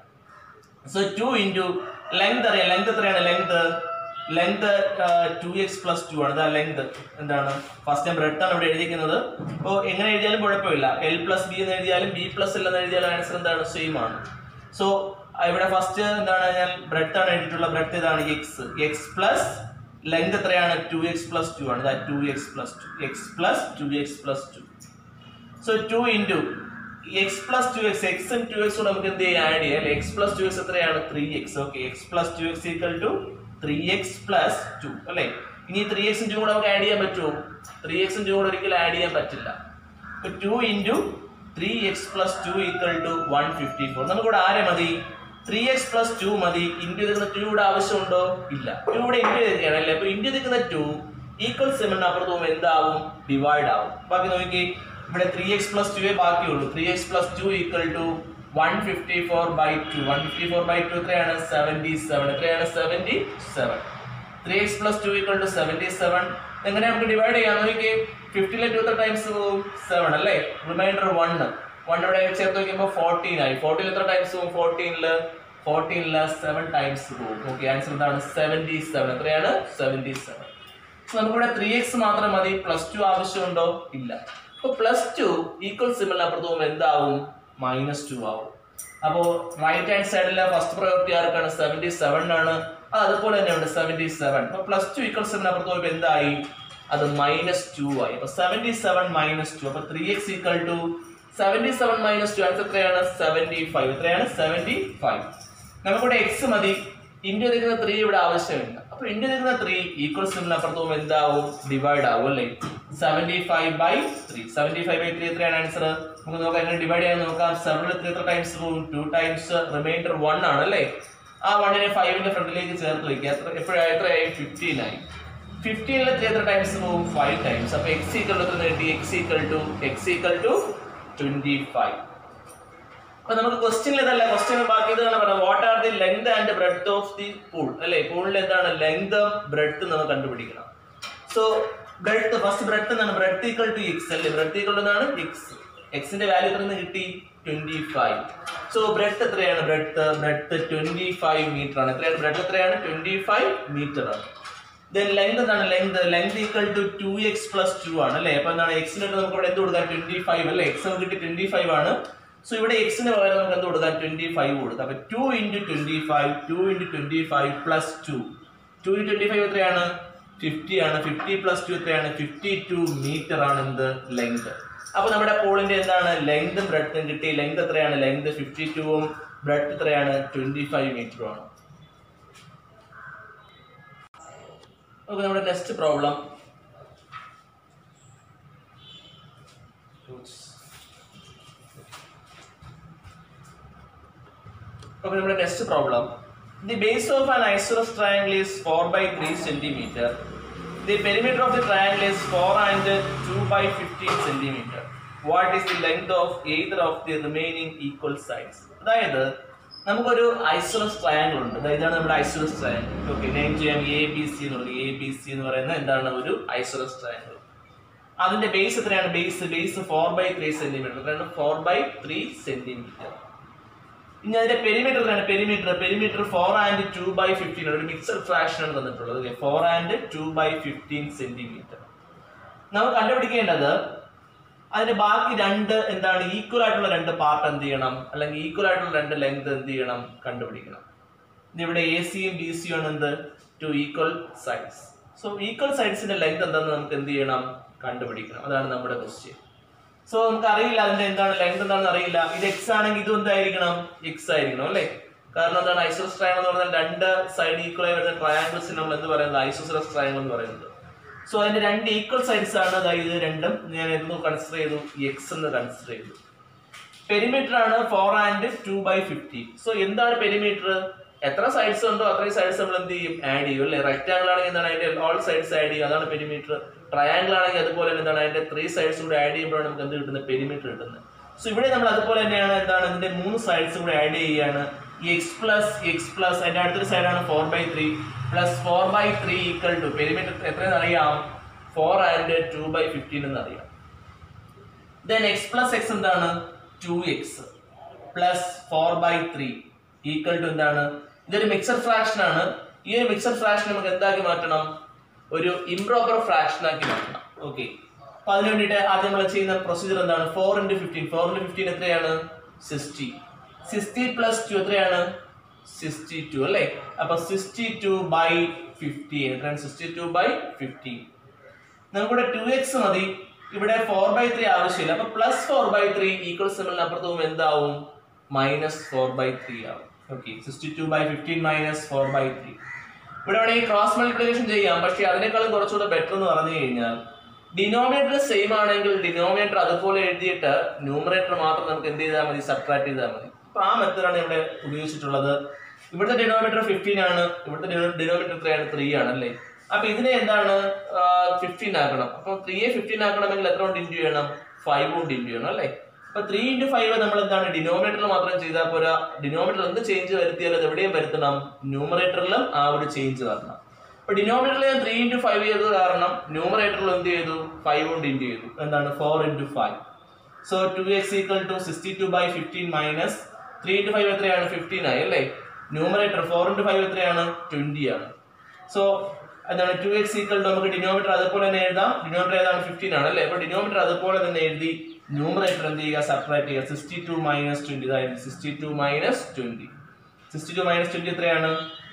സോ ടു ഇൻറ്റു ലെങ്ത് അറിയാം ലെങ്ത് എത്രയാണ് length length two x plus two ആണ് ലെങ്ത് എന്താണ് ഫസ്റ്റ് ഞാൻ ബ്രെഡ് ആണ് ഇവിടെ എഴുതിയിരിക്കുന്നത് അപ്പോൾ എങ്ങനെ എഴുതിയാലും കുഴപ്പമില്ല എൽ പ്ലസ് ബി എന്ന് എഴുതിയാലും ബി പ്ലസ് എൽ എന്ന് എഴുതിയാലും ആൻസർ എന്താണ് സെയിം ആണ് സോ ഇവിടെ ഫസ്റ്റ് എന്താണ് ഞാൻ ബ്രെഡ് ആണ് എഴുതിയിട്ടുള്ള ബ്രെഡ് ഇതാണ് എക്സ് എക്സ് പ്ലസ് ലെങ്ത് എത്രയാണ് ടു എക്സ് പ്ലസ് ടു ആണ് two x plus two x plus two x plus two so two into x plus two x എക്സും ടു എക്സും നമുക്ക് എന്ത് ചെയ്യാം ആഡ് ചെയ്യാം അല്ലെ എക്സ് പ്ലസ് ടു എക്സ് എത്രയാണ് three x okay x plus two x equal to three x plus two അല്ലേ ഇനി ത്രീ എക്സും ടു കൂടെ നമുക്ക് ആഡ് ചെയ്യാൻ പറ്റുമോ ത്രീ എക്സും ടു കൂടെ ഒരിക്കലും ആഡ് ചെയ്യാൻ പറ്റില്ല two into three x plus two equal to one fifty four നമുക്കിവിടെ ആരെ മതി ത്രീ എക്സ് പ്ലസ് ടു മതി ഇൻറ്റു നിൽക്കുന്ന ടു ഇവിടെ ആവശ്യമുണ്ടോ ഇല്ല ടു ഇവിടെ ഇൻറ്റു ചെയ്തിരിക്കുകയാണ് അല്ലേ അപ്പൊ ഇൻറ്റു നിൽക്കുന്ന ടു ഈക്വൽ സെവൻ അപ്പുറത്ത് പോകുമ്പോൾ എന്താവും ഡിവൈഡ് ആവും ബാക്കി നോക്കി ഇവിടെ ത്രീ എക്സ് പ്ലസ് ടു ബാക്കിയുള്ളൂ three x plus two equal to one fifty four by two one fifty four by two എത്രയാണ് സെവൻറ്റി സെവൻ എത്രയാണ് seventy seven three x plus two equal to seventy seven എങ്ങനെ നമുക്ക് divide ചെയ്യാം നോക്കി ഫിഫ്റ്റിയിലെ two എത്ര times പോവും seven അല്ലേ റിമൈൻഡർ വൺ വൺ ഇവിടെ ചേർത്ത് നോക്കുമ്പോൾ ഫോർട്ടീൻ ആയി ഫോർട്ടീൻ എത്ര ടൈംസ് പോവും ഫോർട്ടീനില് ഫോർട്ടീനില് സെവൻ ടൈംസ് പോകും ഓക്കെ ആൻസർ എന്താണ് സെവൻറ്റി സെവൻ എത്രയാണ് സെവൻറ്റി സെവൻ സോ നമുക്കിവിടെ ത്രീ എക്സ് മാത്രം മതി പ്ലസ് ടു ആവശ്യമുണ്ടോ ഇല്ല അപ്പൊ പ്ലസ് ടു ഈക്വൽ സിമ്പിളിന് അപ്പുറത്ത് പോകുമ്പോൾ എന്താവും മൈനസ് ടു ആവും അപ്പോൾ റൈറ്റ് ഹാൻഡ് സൈഡിലെ ഫസ്റ്റ് പ്രയോറിറ്റി ആർക്കാണ് സെവൻറ്റി സെവൻ ആണ് അത് അതുപോലെ തന്നെയുണ്ട് സെവൻറ്റി സെവൻ അപ്പൊ പ്ലസ് ടു ഈക്വൽ സിമ്പിളിന് അപ്പുറത്ത് പോകുമ്പോൾ എന്തായി അത് മൈനസ് ടു ആയി അപ്പൊ സെവൻറ്റി സെവൻ മൈനസ് ടു അപ്പൊ three x equal to seventy seven minus two answer എത്രയാണ് സെവൻറ്റി ഫൈവ് എത്രയാണ് സെവൻറ്റി ഫൈവ് നമുക്കിവിടെ എക്സ് മതി ഇന്ത്യ നിൽക്കുന്ന ത്രീ ഇവിടെ ആവശ്യമില്ല അപ്പൊ ഇന്ത്യ നിൽക്കുന്ന ത്രീ ഈക്വൽ സിമ്പിൾ അപ്പുറത്ത് പോകുമ്പോൾ എന്താവും ഡിവൈഡ് ആവും അല്ലേ seventy five by three seventy five by three എത്രയാണ് ആൻസർ നമുക്ക് നോക്കാം എങ്ങനെ ഡിവൈഡ് ചെയ്യാൻ നോക്കാം സെവനിൽ ത്രീ എത്ര ടൈംസ് പോകും ടു ടൈംസ് റിമൈൻഡർ വൺ ആണ് അല്ലേ ആ വണ്ണിനെ ഫൈവിന്റെ ഫ്രണ്ടിലേക്ക് ചേർത്ത് വയ്ക്കുക എത്ര എപ്പോഴായി എത്രയായി ഫിഫ്റ്റീൻ ആയി ഫിഫ്റ്റീനിൽ ത്രീ എത്ര ടൈംസ് പോകും ഫൈവ് ടൈംസ് അപ്പൊ എക്സ് ഈക്വൽ ടു എത്ര കിട്ടി x equal to x equal to twenty five അപ്പൊ നമുക്ക് ക്വസ്റ്റ്യനിൽ ഇതല്ല ക്വസ്റ്റ്യൻ ബാക്കി ഇതാണ് പറയുന്നത് what are the length and breadth of the pool അല്ലെ പൂളിൽ എന്താണ് ലെങ്ത് ബ്രെഡ് നമ്മൾ കണ്ടുപിടിക്കണം സോ ബ്രെഡ് ഫസ്റ്റ് ബ്രെഡ് എന്നാണ് ബ്രെഡ് ഈക്വൽ ടു എക്സ് അല്ലേ ബ്രെഡ് ഈക്വൽ ടു എന്നാണ് എക്സ് എക്സിന്റെ വാല്യൂ എത്ര നിന്ന് കിട്ടി ട്വന്റി ഫൈവ് സോ ബ്രെഡ് എത്രയാണ് breadth breadth twenty five metre ആണ് എത്രയാണ് ബ്രെഡ് എത്രയാണ് ട്വന്റി ഫൈവ് മീറ്റർ ആണ് ദെൻ ലെങ്ത് എന്താണ് length length equal to two x plus two ആണ് അല്ലേ അപ്പൊ എന്താണ് എക്സിന് നമുക്ക് ഇവിടെ എന്ത് കൊടുക്കാം ട്വന്റി ഫൈവ് അല്ലേ എക്സ് നമുക്ക് കിട്ടി ട്വന്റി ഫൈവ് ആണ് സോ ഇവിടെ എക്സിന് പകരം നമുക്ക് എന്ത് കൊടുക്കാം ട്വന്റി ഫൈവ് കൊടുക്കാം അപ്പൊ two into twenty five two into twenty five plus two two into twenty five എത്രയാണ് ഫിഫ്റ്റി ആണ് ഫിഫ്റ്റി പ്ലസ് ടു എത്രയാണ് ഫിഫ്റ്റി ടു മീറ്റർ ആണ് എന്ത് ലെങ്ത് അപ്പൊ നമ്മുടെ പോളിന്റെ എന്താണ് ലെങ്തും ബ്രെഡും കിട്ടി ലെങ്ത് എത്രയാണ് ലെങ്ത് ഫിഫ്റ്റി ടുവും ബ്രെഡ് എത്രയാണ് ട്വന്റി ഫൈവ് മീറ്ററും ആണ് നമുക്ക് നമ്മുടെ നെക്സ്റ്റ് പ്രോബ്ലം Okay, നമ്മുടെ next problem the base of an isosceles triangle is four by three centimetre the perimeter of the triangle is four and two by fifteen centimetre what is the length of either of the remaining equal sides അതായത് നമുക്കൊരു isosceles triangle ഉണ്ട് അതായത് ഇതാണ് നമ്മുടെ isosceles triangle okay name ചെയ്യാം A B C എന്നുള്ളത് A B C എന്ന് പറയുന്നത് എന്താണ് ഒരു ഐസോറസ് ട്രയാംഗിൾ അതിന്റെ ബേസ് എത്രയാണ് base base four by three centimetre എത്രയാണ് ഫോർ ബൈ ത്രീ സെന്റിമീറ്റർ ഇനി അതിന്റെ പെരിമീറ്റർ ആണ് perimeter perimeter four and two by fifteen ഒരു മിക്സഡ് ഫ്രാക്ഷൻ ആണ് തന്നിട്ടുള്ളത് four and two by fifteen centimetre നമുക്ക് കണ്ടുപിടിക്കേണ്ടത് അതിന്റെ ബാക്കി രണ്ട് എന്താണ് ഈക്വൽ ആയിട്ടുള്ള രണ്ട് പാർട്ട് എന്ത് ചെയ്യണം അല്ലെങ്കിൽ ഈക്വൽ ആയിട്ടുള്ള രണ്ട് ലെങ്ത് എന്ത് ചെയ്യണം കണ്ടുപിടിക്കണം ഇനി ഇവിടെ എ സിയും ബി സിയും ആണ് എന്ത് two equal sides so equal സൈഡ്സിന്റെ ലെങ്ത് എന്താണെന്ന് നമുക്ക് എന്ത് ചെയ്യണം കണ്ടുപിടിക്കണം അതാണ് നമ്മുടെ ക്വസ്റ്റ്യൻ സോ നമുക്ക് അറിയില്ല അതിന്റെ എന്താണ് ലെങ്ത് എന്താണെന്ന് അറിയില്ല ഇത് എക്സ് ആണെങ്കിൽ ഇതും എന്തായിരിക്കണം എക്സ് ആയിരിക്കണം അല്ലേ കാരണം എന്താണ് ഐസോസ് ട്രയാങ്കിൾ എന്ന് പറഞ്ഞാൽ രണ്ട് സൈഡ് ഈക്വൽ ആയി വരുന്ന ട്രയാങ്കിൾസ് നമ്മൾ എന്ത് പറയുന്നത് ഐസോസറസ് ട്രയാങ്കിൾ എന്ന് പറയുന്നത് സോ അതിന്റെ രണ്ട് ഈക്വൽ സൈഡ്സ് ആണ് അതായത് ഇത് രണ്ടും ഞാൻ എന്ന് കൺസിഡർ ചെയ്തു എക്സ് എന്ന് കൺസിഡർ ചെയ്തു പെരിമീറ്റർ ആണ് four and two by fifty so എന്താണ് പെരിമീറ്റർ എത്ര സൈഡ്സ് ഉണ്ടോ അത്രയും സൈഡ്സ് നമ്മൾ എന്ത് ചെയ്യും ആഡ് ചെയ്യും അല്ലേ റെക്ടാങ്കിൾ ആണെങ്കിൽ എന്താണ് അതിന്റെ ഓൾ സൈഡ്സ് ആഡ് ചെയ്യും അതാണ് പെരിമീറ്റർ ട്രയാങ്കിൾ ആണെങ്കിൽ അതുപോലെ തന്നെ എന്താണ് അതിന്റെ ത്രീ സൈഡ്സ് കൂടെ ആഡ് ചെയ്യുമ്പോഴാണ് നമുക്ക് എന്ത് കിട്ടുന്നത് പെരിമീറ്റർ കിട്ടുന്നത് സോ ഇവിടെ നമ്മൾ അതുപോലെ തന്നെയാണ് എന്താണ് ഇതിന്റെ മൂന്ന് സൈഡ്സ് കൂടെ ആഡ് ചെയ്യുകയാണ് എക്സ് പ്ലസ് എക്സ് പ്ലസ് അതിന്റെ അടുത്തൊരു സൈഡാണ് four by three plus four by three equal to perimeter എത്രയെന്ന് അറിയാം four and two by fifteen എന്ന് അറിയാം ദെൻ എക്സ് പ്ലസ് എക്സ് എന്താണ് two x plus four by three equal to എന്താണ് ഇതൊരു മിക്സഡ് ഫ്രാക്ഷൻ ആണ് ഈ ഒരു മിക്സഡ് ഫ്രാക്ഷൻ നമുക്ക് എന്താക്കി മാറ്റണം ഒരു ഇംപ്രോപ്പർ ഫ്രാക്ഷൻ ആക്കി മാറ്റണം ഓക്കെ അപ്പൊ അതിന് വേണ്ടിയിട്ട് ആദ്യം നമ്മൾ ചെയ്യുന്ന പ്രൊസീജിയർ എന്താണ് four into fifteen four into fifteen എത്രയാണ് സിക്സ്റ്റി സിക്സ്റ്റി പ്ലസ് ടു എത്രയാണ് സിക്സ്റ്റി ടു അല്ലേ അപ്പൊ സിക്സ്റ്റി ടു ബൈ ഫിഫ്റ്റീൻ എത്രയാണ് സിക്സ്റ്റി ടു ബൈ ഫിഫ്റ്റീൻ നമുക്കിവിടെ ടു എക്സ് മതി ഇവിടെ ഫോർ ബൈ ത്രീ ആവശ്യമില്ല അപ്പൊ plus four by three equal സിമ്പിളിന് അപ്പുറത്ത് പോകുമ്പോൾ എന്താവും മൈനസ് ഫോർ ബൈ ത്രീ ആവും okay sixty two by fifteen minus four by three ഇവിടെ വേണമെങ്കിൽ ക്രോസ് മൾട്ടിപ്ലിക്കേഷൻ ചെയ്യാം പക്ഷേ അതിനേക്കാളും കുറച്ചുകൂടെ ബെറ്റർ എന്ന് പറഞ്ഞു കഴിഞ്ഞാൽ ഡിനോമിനേറ്റർ സെയിം ആണെങ്കിൽ ഡിനോമിനേറ്റർ അതുപോലെ എഴുതിയിട്ട് ന്യൂമറേറ്റർ മാത്രം നമുക്ക് എന്ത് ചെയ്താൽ മതി സബ്ട്രാക്ട് ചെയ്താൽ മതി അപ്പൊ ആ മെത്തഡാണ് ഇവിടെ ഉപയോഗിച്ചിട്ടുള്ളത് ഇവിടുത്തെ ഡിനോമിനേറ്റർ ഫിഫ്റ്റീൻ ആണ് ഇവിടുത്തെ ഡിനോമിനേറ്റർ എത്രയാണ് ത്രീ ആണ് അല്ലേ അപ്പൊ ഇതിനെ എന്താണ് ഫിഫ്റ്റീൻ ആക്കണം അപ്പൊ ത്രീയെ ഫിഫ്റ്റീൻ ആക്കണമെങ്കിൽ എത്ര കൊണ്ട് ഇൻറ്റു ചെയ്യണം ഫൈവ് കൊണ്ട് ഇൻറ്റു ചെയ്യണം അല്ലേ അപ്പൊ ത്രീ ഇൻറ്റു ഫൈവ് നമ്മൾ എന്താണ് ഡിനോമിനേറ്ററിൽ മാത്രം ചെയ്താൽ പോരാ ഡിനോമിനേറ്റർ എന്ത് ചേഞ്ച് വരുത്തിയാലും അത് എവിടെയും വരുത്തണം ന്യൂമറേറ്ററിലും ആ ഒരു ചേഞ്ച് വരണം അപ്പൊ ഡിനോമിനേറ്ററിൽ ഞാൻ ത്രീ ഇൻറ്റു ഫൈവ് ചെയ്തത് കാരണം ന്യൂമറേറ്ററിൽ എന്ത് ചെയ്തു ഫൈവ് കൊണ്ട് ഇൻറ്റു ചെയ്തു എന്താണ് four into five so two x equal to sixty two by fifteen minus three into five എത്രയാണ് ഫിഫ്റ്റീൻ ആയി അല്ലേ ന്യൂമറേറ്റർ ഫോർ ഇൻറ്റു ഫൈവ് എത്രയാണ് ട്വന്റി ആണ് സോ എന്താണ് ടു എക്സ് ഈക്വൽ ടു നമുക്ക് ഡിനോമീറ്റർ അതുപോലെ തന്നെ എഴുതാം ഡിനോമീറ്റർ ഏതാണ് ഫിഫ്റ്റീൻ ആണ് അല്ലേ അപ്പൊ ഡിനോമീറ്റർ അതുപോലെ തന്നെ എഴുതി ന്യൂമറേറ്റർ എന്ത് ചെയ്യുക സബ്ട്രാക്ട് ചെയ്യുക സിക്സ്റ്റി ടു മൈനസ് ട്വന്റി അതായത് sixty two minus twenty sixty two minus twenty എത്രയാണ്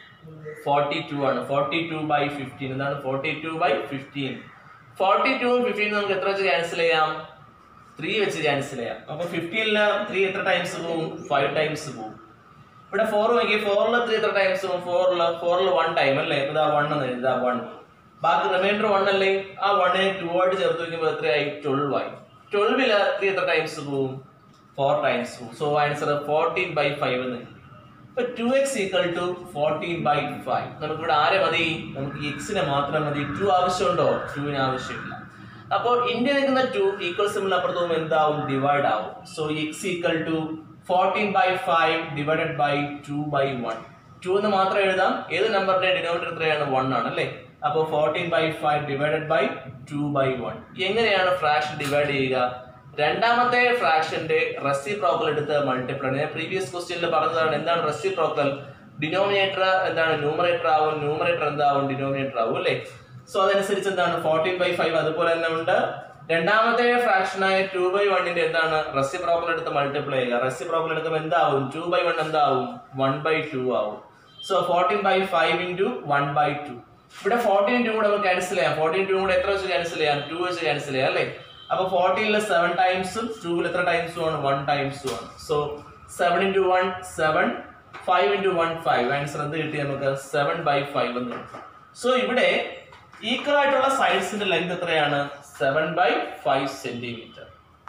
ഫോർട്ടി ടു ആണ് ഫോർട്ടി ടു ബൈ ഫിഫ്റ്റീൻ എന്താണ് forty two by fifteen forty two fifteen നമുക്ക് എത്ര വെച്ച് ക്യാൻസൽ ചെയ്യാം ത്രീ വെച്ച് ക്യാൻസൽ ചെയ്യാം അപ്പൊ ഫിഫ്റ്റീനില് ത്രീ എത്ര ടൈംസ് പോവും ഫൈവ് ടൈംസ് പോവും ഇവിടെ ഫോർ നോക്കി ഫോറിൽ ത്രീ എത്ര ടൈംസ് പോവും ഫോറിൽ ഫോറിൽ വൺ ടൈം അല്ലേ ഇതാ വൺ എന്ന് എഴുതാ വൺ ബാക്കി റിമൈൻഡർ വൺ അല്ലേ ആ വണ്ണിനെ ടു ആയിട്ട് ചേർത്ത് വയ്ക്കുമ്പോൾ എത്രയായി ട്വൽവ് ആയി ട്വൽവില് ത്രീ എത്ര ടൈംസ് പോവും ഫോർ ടൈംസ് പോവും so answer fourteen by five എന്ന് കിട്ടി ഇപ്പൊ two x equal to fourteen by five നമുക്കിവിടെ ആരെ മതി നമുക്ക് എക്സിനെ മാത്രം മതി ടു ആവശ്യമുണ്ടോ ടുവിന് ആവശ്യമില്ല അപ്പോൾ ഇന്ത്യ നിൽക്കുന്ന ടു ഈക്വൽ സിമ്പിൾ അപ്പുറത്ത് പോകുമ്പോൾ എന്താവും ഡിവൈഡ് ആവും so x equal to fourteen by five divided by two by one two എന്ന് മാത്രം എഴുതാം ഏത് നമ്പറിന്റെ ഡിനോമിനേറ്റർ എത്രയാണ് വൺ ആണ് അല്ലേ അപ്പോൾ fourteen by five divided by two by one എങ്ങനെയാണ് ഫ്രാക്ഷൻ ഡിവൈഡ് ചെയ്യുക രണ്ടാമത്തെ ഫ്രാക്ഷന്റെ റെസിപ്രോക്കൽ എടുത്ത് മൾട്ടിപ്ലൈ ഞാൻ പ്രീവിയസ് ക്വസ്റ്റ്യനിൽ പറഞ്ഞതാണ് എന്താണ് റെസിപ്രോക്കൽ ഡിനോമിനേറ്റർ എന്താണ് ന്യൂമറേറ്റർ ആവും ന്യൂമറേറ്റർ എന്താവും ഡിനോമിനേറ്റർ ആവും അല്ലേ സോ അതനുസരിച്ച് എന്താണ് ഫോർട്ടീൻ ബൈ ഫൈവ് അതുപോലെ തന്നെ ഉണ്ട് രണ്ടാമത്തെ ഫ്രാക്ഷനായ ടു ബൈ വണ്ണിന്റെ എന്താണ് റെസിപ്രോക്കൽ എടുത്ത് മൾട്ടിപ്ലൈ ചെയ്യുക റെസിപ്രോക്കൽ എടുക്കുമ്പോൾ എന്താവും ടു ബൈ വൺ എന്താവും വൺ ബൈ ടു ആവും so fourteen by five into one by two ഇവിടെ ഫോർട്ടീൻ ടു കൂടെ നമുക്ക് ക്യാൻസൽ ചെയ്യാം ഫോർട്ടീൻ ടു കൂടെ എത്ര വെച്ച് ക്യാൻസൽ ചെയ്യാം ടു വെച്ച് ക്യാൻസൽ ചെയ്യാം അല്ലേ അപ്പൊ ഫോർട്ടീനിൽ സെവൻ ടൈംസും ടൂവിൽ എത്ര ടൈംസും ആണ് വൺ ടൈംസും ആണ് so seven into one seven five into one five answer എന്ത് കിട്ടി നമുക്ക് സെവൻ ബൈ ഫൈവ് എന്ന് കിട്ടും സോ ഇവിടെ ഈക്വൽ ആയിട്ടുള്ള സൈഡ്സിന്റെ ലെങ്ത് എത്രയാണ് seven by five centimetre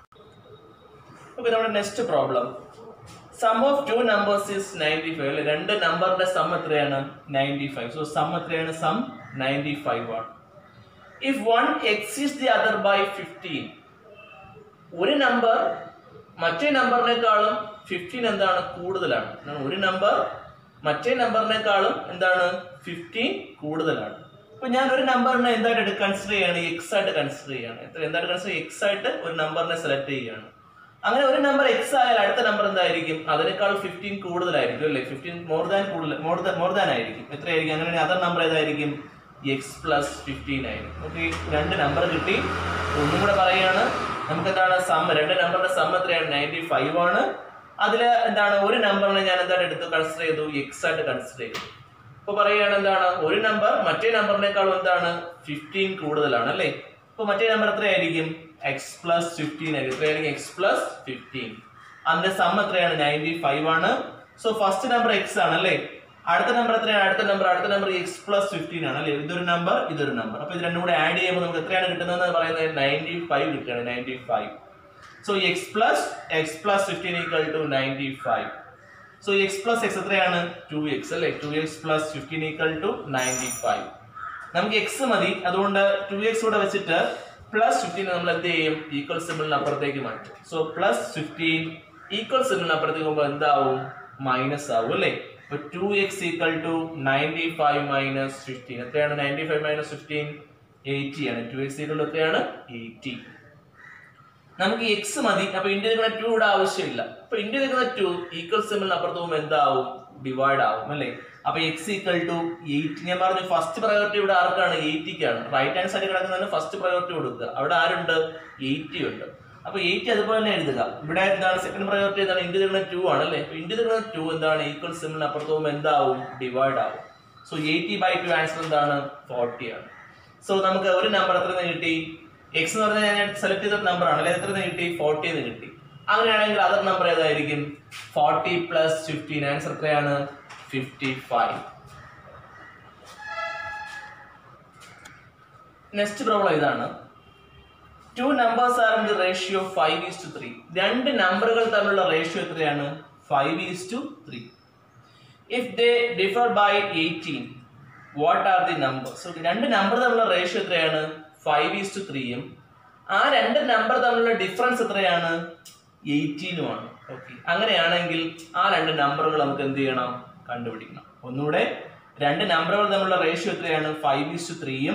okay നമ്മുടെ next problem sum of two numbers is ninety five അല്ലെ രണ്ട് നമ്പറിന്റെ സം എത്രയാണ് നയൻറ്റി ഫൈവ് സോ സം എത്രയാണ് സം നയൻറ്റി ഫൈവ് ആണ് if one exceeds the other by fifteen ഒരു നമ്പർ മറ്റേ നമ്പറിനേക്കാളും ഫിഫ്റ്റീൻ എന്താണ് കൂടുതലാണ് എന്താണ് ഒരു നമ്പർ മറ്റേ നമ്പറിനേക്കാളും എന്താണ് ഫിഫ്റ്റീൻ കൂടുതലാണ് അപ്പൊ ഞാൻ ഒരു നമ്പറിനെ എന്തായിട്ട് കൺസിഡർ ചെയ്യാണ് എക്സ് ആയിട്ട് കൺസിഡർ ചെയ്യാണ് എത്ര എന്തായിട്ട് കൺസിഡർ എക്സ് ആയിട്ട് ഒരു നമ്പറിനെ സെലക്ട് ചെയ്യുകയാണ് അങ്ങനെ ഒരു നമ്പർ എക്സ് ആയാൽ അടുത്ത നമ്പർ എന്തായിരിക്കും അതിനേക്കാൾ ഫിഫ്റ്റീൻ കൂടുതലായിരിക്കും അല്ലേ ഫിഫ്റ്റീൻ മോർ ദാൻ കൂടുതൽ മോർ ദാൻ മോർ ദാൻ ആയിരിക്കും എത്രയായിരിക്കും അങ്ങനെ അതർ നമ്പർ ഏതായിരിക്കും എക്സ് പ്ലസ് ഫിഫ്റ്റീൻ ആയിരിക്കും ഓക്കെ രണ്ട് നമ്പർ കിട്ടി ഒന്നും കൂടെ പറയുകയാണ് നമുക്ക് എന്താണ് സം രണ്ട് നമ്പറിന്റെ സം എത്രയാണ് നയൻറ്റി ഫൈവ് ആണ് അതിൽ എന്താണ് ഒരു നമ്പറിനെ ഞാൻ എന്താണ് എടുത്ത് കൺസിഡർ ചെയ്തു എക്സ് ആയിട്ട് കൺസിഡർ ചെയ്തു ഇപ്പൊ പറയുകയാണ് എന്താണ് ഒരു നമ്പർ മറ്റേ നമ്പറിനേക്കാളും എന്താണ് ഫിഫ്റ്റീൻ കൂടുതലാണ് അല്ലേ ഇപ്പൊ മറ്റേ നമ്പർ എത്രയായിരിക്കും എക്സ് പ്ലസ് ഫിഫ്റ്റീൻ ആയിരിക്കും എത്രയായിരിക്കും എക്സ് പ്ലസ് ഫിഫ്റ്റീൻ അതിന്റെ സം എത്രയാണ് നയൻറ്റി ഫൈവ് ആണ് സോ ഫസ്റ്റ് നമ്പർ എക്സ് ആണ് അല്ലേ അടുത്ത നമ്പർ എത്രയാണ് അടുത്ത നമ്പർ അടുത്ത നമ്പർ എക്സ് പ്ലസ് ഫിഫ്റ്റീൻ ആണ് അല്ലേ ഇതൊരു നമ്പർ ഇതൊരു നമ്പർ അപ്പൊ ഇത് രണ്ടും കൂടെ ആഡ് ചെയ്യുമ്പോൾ നമുക്ക് എത്രയാണ് കിട്ടുന്നത് പറയുന്നത് നയൻറ്റി ഫൈവ് കിട്ടുകയാണ് ninety five so x plus x plus fifteen equal to ninety five so x plus x എത്രയാണ് ടു എക്സ് അല്ലേ two x plus fifteen equal to ninety five നമുക്ക് എക്സ് മതി അതുകൊണ്ട് ടു എക്സ് കൂടെ വെച്ചിട്ട് plus fifteen നമ്മൾ എന്ത് ചെയ്യും ഈക്വൽ സിമ്പിളിന് അപ്പുറത്തേക്ക് മാറ്റും സോ പ്ലസ് ഫിഫ്റ്റീൻ ഈക്വൽ സിമ്പിളിന് അപ്പുറത്തേക്ക് പോകുമ്പോൾ എന്താവും മൈനസ് ആവും അല്ലേ ഇപ്പൊ two x equal to ninety five minus fifteen എത്രയാണ് ninety five minus fifteen eighty ആണ് ടു എക്സ് ഈക്വൽ എത്രയാണ് എയ്റ്റി നമുക്ക് എക്സ് മതി അപ്പൊ ഇന്ത്യ നിൽക്കുന്ന ടു ഇവിടെ ആവശ്യമില്ല അപ്പൊ ഇന്ത്യ നിൽക്കുന്ന ടു ഈക്വൽ സിമ്പിളിന് അപ്പുറത്ത് പോകുമ്പോൾ എന്താവും ഡിവൈഡ് ആവും അല്ലേ അപ്പൊ എക്സ് ഈക്വൽ ടു എയ്റ്റ് ഞാൻ പറഞ്ഞു ഫസ്റ്റ് പ്രയോറിറ്റി ഇവിടെ ആർക്കാണ് എയ്റ്റിക്കാണ് റൈറ്റ് ഹാൻഡ് സൈഡിൽ കിടക്കുന്നതിന് ഫസ്റ്റ് പ്രയോറിറ്റി കൊടുക്കുക അവിടെ ആരുണ്ട് എയ്റ്റി ഉണ്ട് അപ്പൊ എയ്റ്റ് അതുപോലെ തന്നെ എഴുതുക ഇവിടെ എന്താണ് സെക്കൻഡ് പ്രയോറിറ്റി എന്താണ് ഇന്ത്യ നിൽക്കുന്ന ടു ആണ് അല്ലേ അപ്പൊ ഇന്ത്യ നിൽക്കുന്ന ടു എന്താണ് ഈക്വൽ സിമ്പിളിന് അപ്പുറത്ത് പോകുമ്പോൾ എന്താവും ഡിവൈഡ് ആവും so eighty by two answer എന്താണ് ഫോർട്ടി ആണ് സോ നമുക്ക് ഒരു നമ്പർ എത്ര കിട്ടി എക്സ് എന്ന് പറഞ്ഞാൽ ഞാൻ സെലക്ട് ചെയ്ത നമ്പർ ആണ് അല്ലെ എത്ര കിട്ടി ഫോർട്ടി എന്ന് കിട്ടി അങ്ങനെയാണെങ്കിൽ അതർ നമ്പർ ഏതായിരിക്കും ഫോർട്ടി പ്ലസ് ഫിഫ്റ്റീൻ ആൻസർ എത്രയാണ് ഫിഫ്റ്റി ഫൈവ് നെക്സ്റ്റ് പ്രോബ്ലം ഇതാണ് two numbers are in the ratio five is to three രണ്ട് നമ്പറുകൾ തമ്മിലുള്ള റേഷ്യോ എത്രയാണ് five is to three if they differ by eighteen what are the numbers രണ്ട് number തമ്മിലുള്ള ratio എത്രയാണ് five is to ത്രീയും ആ രണ്ട് നമ്പർ തമ്മിലുള്ള ഡിഫറൻസ് എത്രയാണ് എയ്റ്റീനും ആണ് ഓക്കെ അങ്ങനെയാണെങ്കിൽ ആ രണ്ട് നമ്പറുകൾ നമുക്ക് എന്ത് ചെയ്യണം കണ്ടുപിടിക്കണം ഒന്നുകൂടെ രണ്ട് നമ്പറുകൾ തമ്മിലുള്ള റേഷ്യോ എത്രയാണ് ഫൈവ് ഈസ് ടു ത്രീയും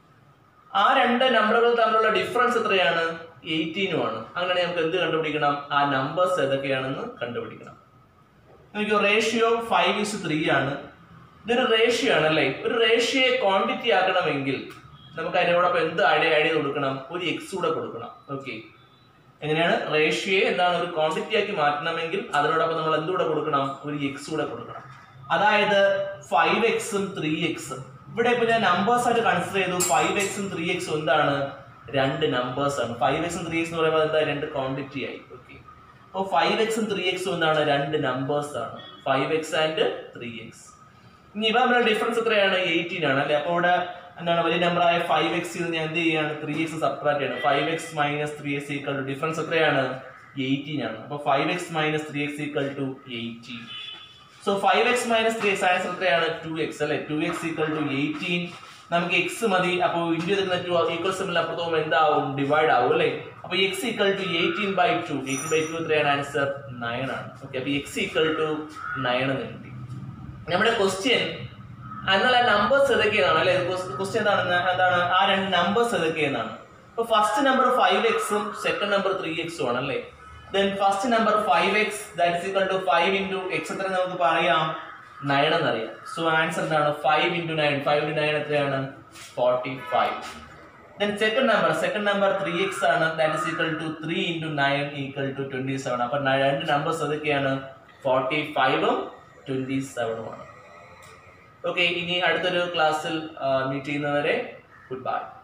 ആ രണ്ട് നമ്പറുകൾ തമ്മിലുള്ള ഡിഫറൻസ് എത്രയാണ് എയ്റ്റീനും ആണ് അങ്ങനെ നമുക്ക് എന്ത് കണ്ടുപിടിക്കണം ആ നമ്പേഴ്സ് ഏതൊക്കെയാണെന്ന് കണ്ടുപിടിക്കണം നമുക്ക് റേഷ്യോ ഫൈവ് ഇസ് ത്രീ ആണ് ഇതൊരു റേഷ്യോ ആണ് അല്ലേ ഒരു റേഷ്യോയെ ക്വാണ്ടിറ്റി ആക്കണമെങ്കിൽ നമുക്ക് അതിനോടൊപ്പം എന്ത് ആഡ് ആഡ് ചെയ്ത് കൊടുക്കണം ഒരു എക്സ് കൂടെ കൊടുക്കണം ഓക്കെ എങ്ങനെയാണ് റേഷ്യോയെ എന്താണ് ഒരു ക്വാണ്ടിറ്റി ആക്കി മാറ്റണമെങ്കിൽ അതിനോടൊപ്പം നമ്മൾ എന്തുകൂടെ കൊടുക്കണം ഒരു എക്സ് കൂടെ കൊടുക്കണം അതായത് ഫൈവ് എക്സും ത്രീ എക്സും ഇവിടെ ഇപ്പൊ ഞാൻ നമ്പേഴ്സ് ആയിട്ട് കൺസിഡർ ചെയ്തു ഫൈവ് എക്സും ത്രീ എക്സും എന്താണ് രണ്ട് നമ്പേഴ്സ് ആണ് ഫൈവ് എക്സും ത്രീ എക്സ് എന്ന് പറയുമ്പോൾ എന്താ രണ്ട് ക്വാണ്ടിറ്റി ആയി ഓക്കെ അപ്പോൾ ഫൈവ് എക്സും ത്രീ എക്സും എന്താണ് രണ്ട് നമ്പേഴ്സ് ആണ് five x and three x ഇനി ഇവ നമ്മുടെ ഡിഫറൻസ് എത്രയാണ് എയ്റ്റീൻ ആണ് അല്ലെ അപ്പോൾ ഇവിടെ എന്താണ് വലിയ നമ്പറായ ഫൈവ് എക്സ് ഞാൻ എന്ത് ചെയ്യാണ് ത്രീ എക്സ് സബ്ട്രാക്ട് ചെയ്യണം five x minus three x equal to difference എത്രയാണ് എയ്റ്റീൻ ആണ് അപ്പോൾ five x minus three x equal to eighteen so five x minus three x answer എത്രയാണ് ടു എക്സ് അല്ലെ two x equal to eighteen നമുക്ക് x മതി അപ്പോൾ India തരുന്ന two equal simple അപ്പുറത്ത് പോകുമ്പോൾ എന്താവും ഡിവൈഡ് ആവും അല്ലേ അപ്പോൾ x equal to eighteen by two eighteen by two എത്രയാണ് ആൻസർ നയൻ ആണ് ഓക്കെ അപ്പോൾ എക്സ് ഈക്വൽ ടു നയൻ എന്ന് കിട്ടി നമ്മുടെ ക്വസ്റ്റ്യൻ എന്നാൽ ആ നമ്പേഴ്സ് ഏതൊക്കെയാണ് അല്ലെ ക്വസ്റ്റ്യൻ എന്താണ് എന്താണ് ആ രണ്ട് നമ്പേഴ്സ് ഏതൊക്കെയെന്നാണ് ഇപ്പൊ ഫസ്റ്റ് നമ്പർ ഫൈവ് എക്സും സെക്കൻഡ് നമ്പർ ത്രീ എക്സും ആണ് അല്ലേ then first number five x that is equal to five into x എത്ര നമുക്ക് പറയാം നയൻ എന്നറിയാം സോ ആൻസർ എന്താണ് five into nine five into nine എത്രയാണ് forty five then second number second number three x ആണ് that is equal to three into nine equal to twenty seven അപ്പൊ ന- രണ്ട് നമ്പേഴ്സ് ഏതൊക്കെയാണ് ഫോർട്ടി ഫൈവും twenty സെവനുമാണ് okay ഇനി അടുത്തൊരു ക്ലാസ്സിൽ മീറ്റ് ചെയ്യുന്നവരെ ഗുഡ് ബൈ